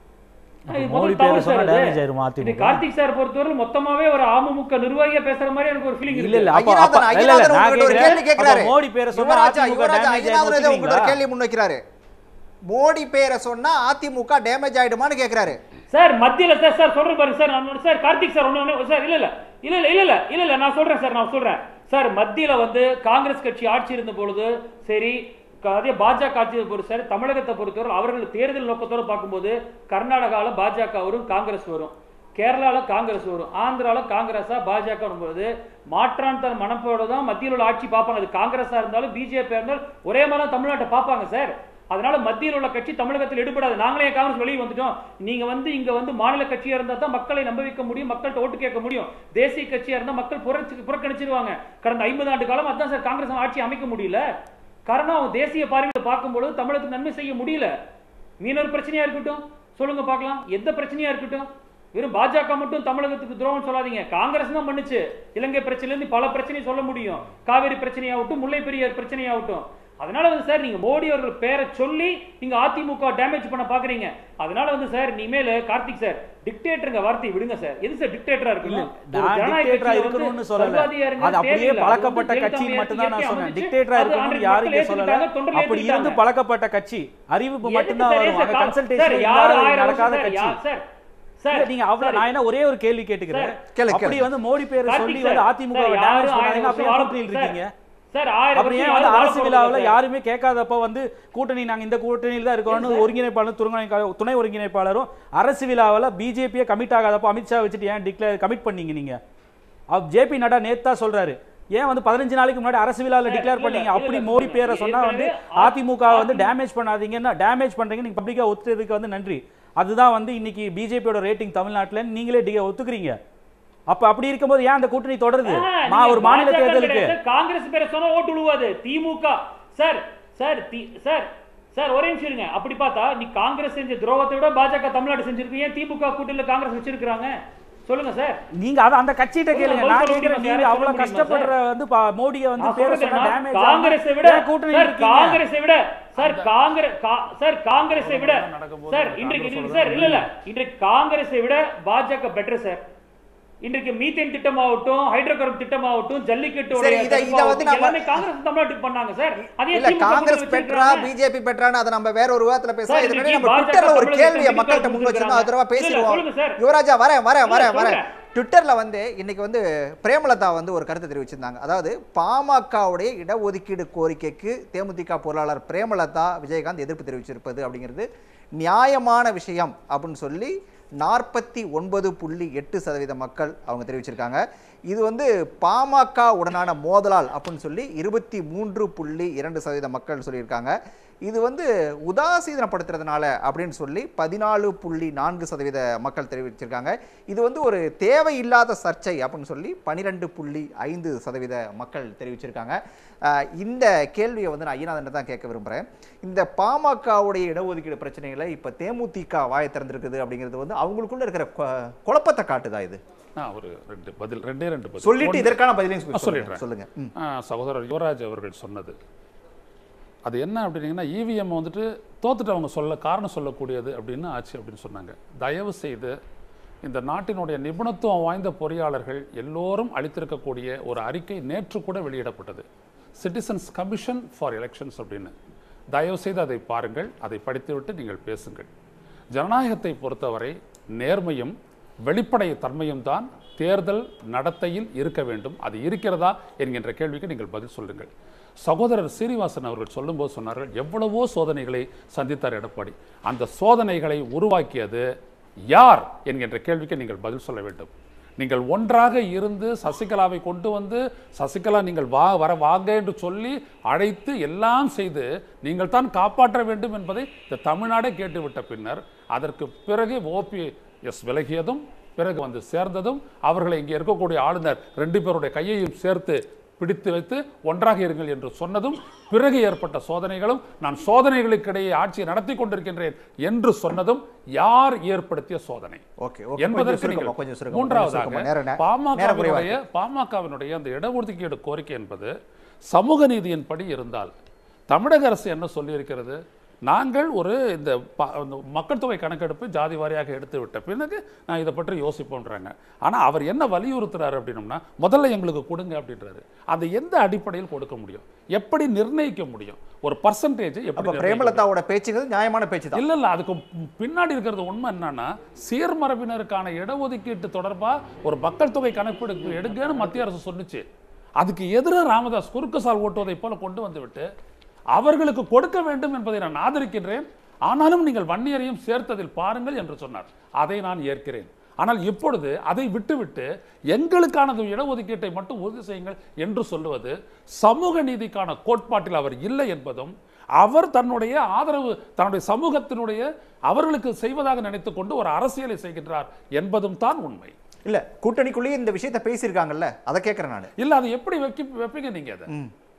அஹ், இது மோடி முதல் தவறு பேரை சொன்னா சார் அது. டேமேஜ் ஆயிருமா இது அதிமுக கார்த்திக் சார் பொறுத்தவரை மொத்தமாவே ஒரு அமமுக நிர்வாகியா பேசுற மாதிரி எனக்கு ஒரு ஃபீலிங் இல்ல இல்ல இருக்கு அப்ப அப்ப ஐயநாதன், இல்ல இல்ல ஐயநாதன் நான் உங்ககிட்ட ஒரு கேக்குறேன் கேள்வி கேட்கிறாரு. அப்ப மோடி பேரை சொன்னா யுவராஜா, அதிமுக யுவராஜா, டேமேஜ் ஐயநாதன் ஏதோ உங்ககிட்ட ஒரு ஆயிடும் கேள்வி முன்வைக்கிறாரு மோடி பேரை சொன்னா அதிமுக டேமேஜ் ஆயிடுமான்னு கேக்குறாரு சார் மத்தியில சார் சார் சொல்றேன் பாருங்க சார் நான் சார் கார்த்திக் சார் ஒண்ணு ஒண்ணு சார் இல்ல இல்ல இல்ல இல்ல இல்ல இல்ல இல்ல இல்ல நான் சொல்றேன் சார் நான் சொல்றேன் சார் மத்தியில வந்து காங்கிரஸ் கட்சி ஆட்சி இருந்த பொழுது சரி க- அதே பாஜக ஆட்சியை பொறுத்த சார் தமிழகத்தை பொறுத்தவரை அவர்கள் தேர்தல் நோக்கத்தோட பார்க்கும்போது கர்நாடகால பாஜக வரும் காங்கிரஸ் வரும் கேரளால காங்கிரஸ் வரும் ஆந்திரால காங்கிரஸா பாஜக வரும்போது மாற்றான் தன் மனப்போட தான் மத்தியில் உள்ள ஆட்சி பார்ப்பாங்க அது காங்கிரஸா இருந்தாலும் பிஜேபி இருந்தாலும் ஒரே மாதிரி தான் தமிழ்நாட்டை பார்ப்பாங்க சார் அதனால மத்தியில் உள்ள கட்சி தமிழகத்தில் எடுபடாது நாங்களே ஏன் காங்கிரஸ் வெளியே வந்துட்டோம் நீங்க வந்து இங்க வந்து மாநில கட்சியா இருந்தா தான் மக்களை நம்ப வைக்க முடியும் மக்கள்கிட்ட ஓட்டு கேட்க முடியும் தேசிய கட்சியா இருந்தா மக்கள் புரட்சி புறக்கணிச்சிருவாங்க கடந்த ஐம்பது ஆண்டு காலம் அதான் சார் காங்கிரஸ் ஆட்சி அமைக்க முடியல காரணம் அவங்க தேசிய பார்வையில் பார்க்கும்போது தமிழகத்துக்கு நன்மை செய்ய முடியல மீனவர் பிரச்சனையா இருக்கட்டும் சொல்லுங்க பார்க்கலாம் எந்த பிரச்சனையா இருக்கட்டும் வெறும் பாஜக மட்டும் தமிழகத்துக்கு துரோகம் சொல்லாதீங்க காங்கிரஸ் தான் பண்ணுச்சு இலங்கை பிரச்சனையில இருந்து பல பிரச்சனை சொல்ல முடியும் காவேரி பிரச்சனையாகட்டும் முல்லை பெரியார் பிரச்சனையாகட்டும் அதனால வந்து சார் நீங்க மோடி அவர்கள் பேரை சொல்லி நீங்க அதிமுக டேமேஜ் பண்ண பாக்குறீங்க அதனால வந்து சார் இனிமேல் கார்த்திக் சார் டிக்டேட்டருங்க வார்த்தை விடுங்க சார் எது சார் டிக்டேட்டரா இல்ல இருக்கணும் நான் டிக்டேட்டரா இருக்கணும்னு சொல்லல அது அப்படியே பழக்கப்பட்ட கட்சி மட்டும் தான் நான் சொன்னேன் டிக்டேட்டரா இருக்கணும்னு யாரும் இங்க சொல்லல அப்படி இருந்து பழக்கப்பட்ட கட்சி அறிவிப்பு மட்டும்தான் வரும் அங்க கன்சல்டேஷன் நடக்காத கட்சி இல்ல, நீங்க அவ்வளவு நான் என்ன ஒரே ஒரு கேள்வி கேட்டுக்கிறேன் கேளு, அப்படி கேளு. வந்து மோடி பேரை கார்த்திக் சொல்லி சார், வந்து அதிமுக சார், டேமேஜ் யாரும் பண்ணாங்க ஆயிரம் அப்படியே வருஷம் கூட்டணியில் சார், இருக்கீங்க சார் ஆயிரம் அப்புறம் ஏன் வருஷம் வந்து யாரும் அரசு வாழ விழாவுல போறது யாருமே கேட்காதப்ப வந்து கூட்டணி நாங்க இந்த கூட்டணியில் தான் இருக்கோம்னு ஒருங்கிணைப்பாளர் துணை துணை ஒருங்கிணைப்பாளரும் அரசு விழாவில் பிஜேபியை கமிட் ஆகாதப்போ அமித்ஷா வச்சுட்டு ஏன் டிக்ளேர் கமிட் பண்ணீங்க நீங்க ஜேபி நட்டா நேத்தா சொல்றாரு ஏன் வந்து பதினஞ்சு நாளைக்கு முன்னாடி அரசு விழாவில் இல்ல, டிக்ளேர் இல்ல, பண்ணீங்க இல்ல, அப்படி இல்ல, மோடி இல்ல. பேரை சொன்னா வந்து ஏற்கனவே அதிமுக வந்து அதிமுக டேமேஜ் பண்ணாதீங்கன்னா டேமேஜ் பண்றீங்க நீங்க பப்ளிக்கா ஒத்துறதுக்கு வந்து நன்றி அதுதான் வந்து இன்னைக்கு பிஜேபியோட ரேட்டிங் தமிழ்நாட்டுல நீங்களே டி- ஒத்துக்கிறீங்க அப்ப அப்படி இருக்கும்போது ஏன் அந்த கூட்டணி தொடருது ஆ, மா நீங்க ஒரு மாநில பாஜக தேர்தலுக்கு கிடையாது. காங்கிரஸ் பேரை சொன்னா ஓட்டு விழுவாது திமுக சார் சார் தி- சார் சார் ஒரே நிமிஷம் இருங்க அப்படி பார்த்தா நீ காங்கிரஸ் செஞ்ச துரோகத்தை விட பாஜக தமிழ்நாடு செஞ்சிருக்கு ஏன் திமுக கூட்டணியில காங்கிரஸ் வச்சிருக்காங்க சொல்லுங்க சார் நீங்க அத அந்த கட்சிகிட்ட கேளுங்க சொல்ல நான் முடியுமா கேக்குறேன் சார்? நீங்க சொல்ல அவ்வளவு முடியுமா கஷ்டப்படுற வந்து பா- மோடியை வந்து நான் பேரை சொல்றேன் சொன்னா நான் டேமேஜ் காங்கிரஸை விட கூட்டணி சார் இருக்கீங்க காங்கிரஸை விட சார் காங்கிரஸ் கா- சார் காங்கிரஸை விட நடக்கும்போது சார் காங்கிரஸ் இன்றைக்கு இன்றைக்கு சொல்றதா சார் இல்ல இல்ல இன்றைக்கு காங்கிரஸை விட பாஜக பெட்டர் சார் இன்றைக்கு மீத்தேன் திட்டமாகட்டும் ஹைட்ரோ கார்பன் திட்டமாகட்டும் ஜல்லிக்கட்டு சரி, இத- இத வந்து நம்ம- எல்லாமே காங்கிரஸ் தமிழ்நாட்டுக்கு பண்ணாங்க சார் அதே இல்ல திமுக காங்கிரஸ் கூட்டணி பெற்றா வச்சிருக்காங்க. பிஜேபி பெற்றான்னு அதை நம்ம வேற ஒரு விதத்துல பேசலாம் சார், இதுக்கு இன்னைக்கு நம்ம பாஜக ட்விட்டர்ல ஒரு தமிழக கேள்வியை கட்சி மக்கள்கிட்ட முன் வச்சிருந்தோம் அது தடவை இல்ல, இல்ல, பேசிடுவோம் சொல்லுங்க சார். யுவராஜா வரேன் வரேன் வரேன் இல்ல, வரேன் சொல்லுங்க. ட்விட்டர்ல வந்து இன்னைக்கு வந்து பிரேமலதா வந்து ஒரு கருத்து தெரிவிச்சிருந்தாங்க அதாவது பாமகவுடைய இடஒதுக்கீடு கோரிக்கைக்கு தேமுதிக பொருளாளர் பிரேமலதா விஜயகாந்த் எதிர்ப்பு தெரிவிச்சிருப்பது அப்படிங்கிறது நியாயமான விஷயம் அப்படின்னு சொல்லி நாற்பத்தி ஒன்பது புள்ளி எட்டு சதவீத மக்கள் அவங்க தெரிவிச்சிருக்காங்க இது வந்து பாமக உடனான மோதலால் அப்படின்னு சொல்லி இருபத்தி மூன்று புள்ளி இரண்டு சதவீத மக்கள் சொல்லியிருக்காங்க இது வந்து உதாசீனப்படுத்துறதுனால அப்படின்னு சொல்லி பதினாலு புள்ளி நான்கு சதவீத மக்கள் தெரிவிச்சிருக்காங்க இது வந்து ஒரு தேவையில்லாத சர்ச்சை அப்படின்னு சொல்லி பனிரெண்டு புள்ளி ஐந்து சதவீத மக்கள் தெரிவிச்சிருக்காங்க அஹ் இந்த கேள்வியை வந்து நான் ஐயநாதன் தான் கேட்க விரும்புகிறேன் இந்த பாமகவுடைய இடஒதுக்கீடு பிரச்சனைகளை இப்போ தேமுதிக வாயை திறந்திருக்குது அப்படிங்கிறது வந்து அவங்களுக்குள்ள இருக்கிற கொ- குழப்பத்தை காட்டுதா இது நான் ஒரு ரெண்டு பதில் ரெண்டே ரெண்டு பதில் சொல்லிட்டு ஒண்ணு- இதற்கான பதிலையும் ஆ, சொல்லுங்க சொல்லிடுறேன். சொல்லுங்க ம். ஆ, சகோதரர் யுவராஜ் அவர்கள் சொன்னது அது என்ன அப்படின்னீங்கன்னா இவிஎம் வந்துட்டு தோத்துட்டு அவங்க சொல்ல காரணம் சொல்லக்கூடியது அப்படின்னு ஆச்சு அப்படின்னு சொன்னாங்க தயவு செய்து இந்த நாட்டினுடைய நிபுணத்துவம் வாய்ந்த பொறியாளர்கள் எல்லோரும் அளித்திருக்கக்கூடிய ஒரு அறிக்கை நேற்று கூட வெளியிடப்பட்டது சிட்டிசன்ஸ் கமிஷன் ஃபார் எலெக்ஷன்ஸ் அப்படின்னு தயவு செய்து அதை பாருங்கள் அதை படித்துவிட்டு நீங்கள் பேசுங்கள் ஜனநாயகத்தை பொறுத்தவரை நேர்மையும் வெளிப்படை தன்மையும் தான் தேர்தல் நடத்தையில் இருக்க வேண்டும் அது இருக்கிறதா என்கின்ற கேள்விக்கு நீங்கள் பதில் சொல்லுங்கள் சகோதரர் சீனிவாசன் அவர்கள் சொல்லும்போது சொன்னார்கள் எவ்வளவோ சோதனைகளை சந்தித்தார் எடப்பாடி அந்த சோதனைகளை உருவாக்கியது யார் என்கின்ற கேள்விக்கு நீங்கள் பதில் சொல்ல வேண்டும் நீங்கள் ஒன்றாக இருந்து சசிகலாவை கொண்டு வந்து சசிகலா நீங்கள் வா வர வாங்க என்று சொல்லி அழைத்து எல்லாம் செய்து நீங்கள் தான் காப்பாற்ற வேண்டும் என்பதை இந்த தமிழ்நாடே கேட்டுவிட்ட பின்னர் அதற்கு பிறகு ஓபி எஸ் விலகியதும் பிறகு வந்து சேர்ந்ததும் அவர்களை இங்கே இருக்கக்கூடிய ஆளுநர் ரெண்டு பேருடைய கையையும் சேர்த்து பிடித்து வைத்து ஒன்றாக இருங்கள் என்று சொன்னதும் பிறகு ஏற்பட்ட சோதனைகளும் நான் சோதனைகளுக்கிடையே ஆட்சியை நடத்தி கொண்டிருக்கின்றேன் என்று சொன்னதும் யார் ஏற்படுத்திய சோதனை ஓகே ஓகே கொஞ்சம் என்பதற்கு சுருக்கமா நீங்கள் கொஞ்சம் சுருக்கமா கொஞ்சம் சுருக்கமா. மூன்றாவதாக நேர நே- நேரம் குறைவா பாமகவினுடைய பாமகவினுடைய அந்த இடஒதுக்கீடு கோரிக்கை என்பது சமூக நீதியின்படி இருந்தால் தமிழக அரசு என்ன சொல்லியிருக்கிறது நாங்கள் ஒரு இந்த ப- இந்த மக்கள் தொகை கணக்கெடுப்பு ஜாதி வாரியாக எடுத்து விட்ட பிறகு நான் இதை பற்றி யோசிப்போன்றாங்க ஆனால் அவர் என்ன வலியுறுத்துறாரு அப்படின்னம்னா முதல்ல எங்களுக்கு கொடுங்க அப்படின்றாரு அது எந்த அடிப்படையில் கொடுக்க முடியும் எப்படி நிர்ணயிக்க முடியும் ஒரு பர்சன்டேஜ் எப்படி அப்ப நிர்ணயிக்க பிரேமலதாவோட பேச்சுங்கிறது நியாயமான பேச்சு தான் இல்ல இல்ல அதுக்கு பின்னாடி இருக்கிறது உண்மை என்னன்னா சீர்மரபினருக்கான இடஒதுக்கீட்டு தொடர்பா ஒரு மக்கள் தொகை கணக்கெடுப்பு எடுங்கன்னு மத்திய அரசு சொன்னுச்சு அதுக்கு எதிராக ராமதாஸ் குறுக்கு சால் ஓட்டுவதை போல கொண்டு வந்து விட்டு அவர்களுக்கு கொடுக்க வேண்டும் என்பதை நான் ஆதரிக்கின்றேன் ஆனாலும் நீங்கள் வன்னியரையும் சேர்த்ததில் பாருங்கள் என்று சொன்னார் அதை நான் ஏற்கிறேன் ஆனால் இப்பொழுது அதை விட்டுவிட்டு எங்களுக்கானது இடஒதுக்கீட்டை மட்டும் உறுதி செய்யுங்கள் என்று சொல்லுவது சமூக நீதிக்கான கோட்பாட்டில் அவர் இல்லை என்பதும் அவர் தன்னுடைய ஆதரவு தன்னுடைய சமூகத்தினுடைய அவர்களுக்கு செய்வதாக நினைத்துக் கொண்டு ஒரு அரசியலை செய்கின்றார் என்பதும் தான் உண்மை இல்ல கூட்டணிக்குள்ளேயே இந்த விஷயத்தை பேசியிருக்காங்கல்ல அதை கேட்கறேன் நான் இல்ல அது எப்படி வைக்க வைப்பீங்க நீங்க அதை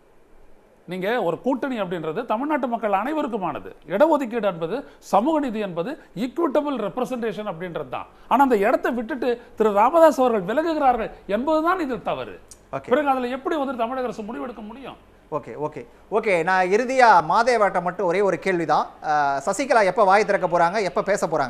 நீங்க ஒரு கூட்டணி அப்படின்றது தமிழ்நாட்டு மக்கள் அனைவருக்குமானது இடஒதுக்கீடு என்பது சமூக நீதி என்பது ஈக்குவிட்டபிள் ரெப்ரசன்டேஷன் அப்படின்றது தான் ஆனா அந்த இடத்தை விட்டுட்டு திரு ராமதாஸ் அவர்கள் விலகுகிறார்கள் என்பதுதான் இதில் தவறு Okay. பிறகு அதுல எப்படி வந்து தமிழக அரசு முடிவெடுக்க முடியும் ஓகே ஓகே ஓகே நான் இறுதியா மாதேவாட்ட மட்டும் ஒரே ஒரு கேள்விதான் அஹ், சசிகலா எப்ப வாய் திறக்க போறாங்க எப்ப பேச போறாங்க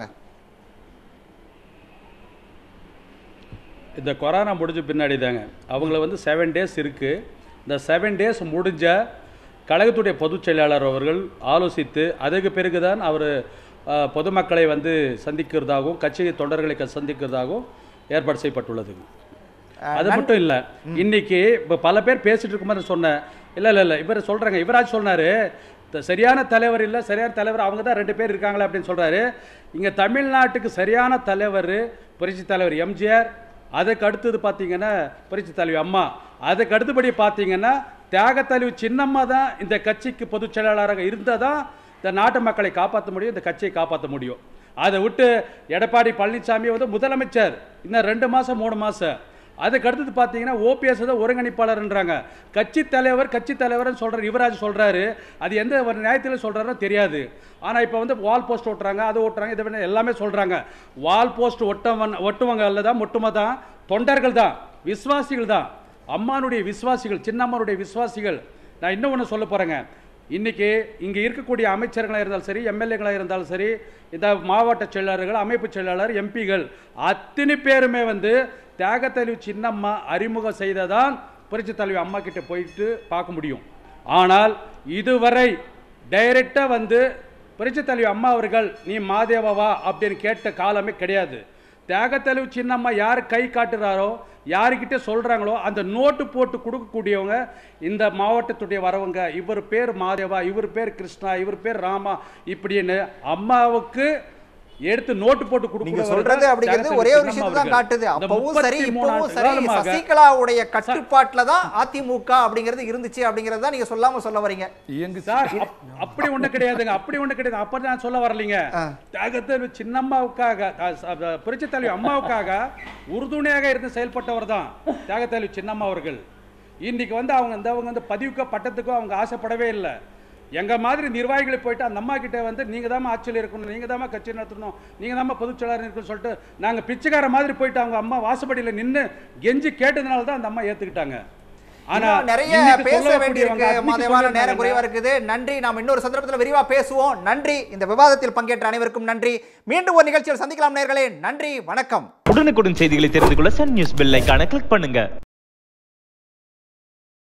இந்த கொரோனா முடிஞ்ச பின்னாடி தாங்க அவங்கள வந்து செவன் டேஸ் இருக்குது இந்த செவன் டேஸ் முடிஞ்ச கழகத்துடைய பொதுச் செயலாளர் அவர்கள் ஆலோசித்து அதுக்கு பிறகு தான் அவர் பொதுமக்களை வந்து சந்திக்கிறதாகவும் கட்சி தொண்டர்களை க- சந்திக்கிறதாகவும் ஏற்பாடு செய்யப்பட்டுள்ளதுங்க அது மட்டும் இல்லை இன்னைக்கு இப்போ பல பேர் பேசிட்டு இருக்கும்போது சொன்னேன் இல்லை இல்லை இல்லை இவர் சொல்கிறாங்க இவராஜ் சொன்னார் சரியான தலைவர் இல்லை சரியான தலைவர் அவங்க தான் ரெண்டு பேர் இருக்காங்களே அப்படின்னு சொல்கிறாரு இங்கே தமிழ்நாட்டுக்கு சரியான தலைவர் புரட்சி தலைவர் எம்ஜிஆர் அதுக்கு அடுத்தது பார்த்தீங்கன்னா புரட்சி தலைவி அம்மா அதுக்கு அடுத்தபடி பார்த்தீங்கன்னா தியாகத்தலைவி சின்னம்மா தான் இந்த கட்சிக்கு பொதுச் செயலாளராக இருந்தால் தான் இந்த நாட்டு மக்களை காப்பாற்ற முடியும் இந்த கட்சியை காப்பாற்ற முடியும் அதை விட்டு எடப்பாடி பழனிசாமி வந்து முதலமைச்சர் இன்னும் ரெண்டு மாதம் மூணு மாதம் அதுக்கு அடுத்தது பார்த்தீங்கன்னா ஓபிஎஸ் தான் ஒருங்கிணைப்பாளர்ன்றாங்க கட்சி தலைவர் கட்சி தலைவர்னு சொல்கிறார் யுவராஜ் சொல்கிறாரு அது எந்த ஒரு நியாயத்தில் சொல்கிறாரோ தெரியாது ஆனால் இப்போ வந்து வால் போஸ்ட் ஒட்டுறாங்க அது ஒட்டுறாங்க இதை வேணா எல்லாமே சொல்கிறாங்க வால் போஸ்ட் ஒட்டவன் ஒட்டுவங்க அல்ல தான் மொட்டுமை தான் தொண்டர்கள் தான் விசுவாசிகள் தான் அம்மானுடைய விசுவாசிகள் சின்னம்மானுடைய விசுவாசிகள் நான் இன்னும் ஒன்று சொல்ல போகிறேங்க இன்னைக்கு இங்கே இருக்கக்கூடிய அமைச்சர்களாக இருந்தாலும் சரி எம்எல்ஏக்களாக இருந்தாலும் சரி இந்த மாவட்ட செயலாளர்கள் அமைப்பு செயலாளர் எம்பிகள் அத்தனை பேருமே வந்து தியாகத்தலைவி சின்னம்மா அறிமுகம் செய்ததான் புரட்சி தலைவி அம்மா கிட்ட போயிட்டு பார்க்க முடியும் ஆனால் இதுவரை டைரெக்டாக வந்து புரட்சி தலைவி அம்மா அவர்கள் நீ மாதேவவா அப்படின்னு கேட்ட காலமே கிடையாது தியாகத்தலைவி சின்னம்மா யார் கை காட்டுறாரோ யாருக்கிட்ட சொல்கிறாங்களோ அந்த நோட்டு போட்டு கொடுக்கக்கூடியவங்க இந்த மாவட்டத்துடைய வரவங்க இவர் பேர் மாதேவா இவர் பேர் கிருஷ்ணா இவர் பேர் ராமா இப்படின்னு அம்மாவுக்கு எடுத்து நோட்டு போட்டு நீங்க கொடுக்க சொல்றது அப்படிங்கிறது ஒரே ஒரு விஷயத்தை தான் காட்டுது அப்பவும் சரி இப்பவும் சரி சசிகலாவுடைய கட்டுப்பாட்டுல தான் அதிமுக அப்படிங்கிறது இருந்துச்சு அப்படிங்கிறது தான் நீங்க சொல்லாம சொல்ல வரீங்க இயங்கு சார் அப்- அப்படி ஒண்ணு கிடையாதுங்க அப்படி ஒண்ணு கிடையாது அப்படி நான் சொல்ல வரலைங்க தியாகத்தில் சின்னம்மாவுக்காக அஹ், ச- அஹ், புரட்சித் தலைவி அம்மாவுக்காக உறுதுணையாக இருந்து செயல்பட்டவர் தான் தியாகத்தலைவி சின்னம்மா அவர்கள் இன்னைக்கு வந்து அவங்க இந்த அவங்க வந்து பதிவுக்கோ பட்டத்துக்கோ அவங்க ஆசைப்படவே இல்லை எங்க மாதிரி நிர்வாகிகளை போயிட்டு அந்த அம்மா கிட்ட வந்து நீங்க தான் ஆட்சியில் இருக்கணும் நீங்க தான் கட்சி நடத்தணும் நீங்க தான் பொதுச் செயலாளர் இருக்கணும்னு சொல்லிட்டு நாங்க பிச்சைக்கார மாதிரி போயிட்டு அவங்க அம்மா வாசப்படியில நின்னு கெஞ்சி கேட்டதுனால தான் அந்த அம்மா ஏத்துக்கிட்டாங்க ஆனா இன்னும் நிறைய இன்னைக்கு பேச சொல்லக்கூடியவங்க வேண்டியிருக்கு அன்னைக்கு மாதேவான நேரம் சொல்லியிருந்தாங்க. குறைவா இருக்குது நன்றி நாம் இன்னொரு சந்தர்ப்பத்தில் விரிவா பேசுவோம் நன்றி இந்த விவாதத்தில் பங்கேற்ற அனைவருக்கும் நன்றி மீண்டும் ஒரு நிகழ்ச்சியில் சந்திக்கலாம் நேர்களே நன்றி வணக்கம் உடனுக்குடன் செய்திகளை தெரிந்து கொள்ள சன் நியூஸ் பெல் ஐகானை கிளிக் பண்ணுங்க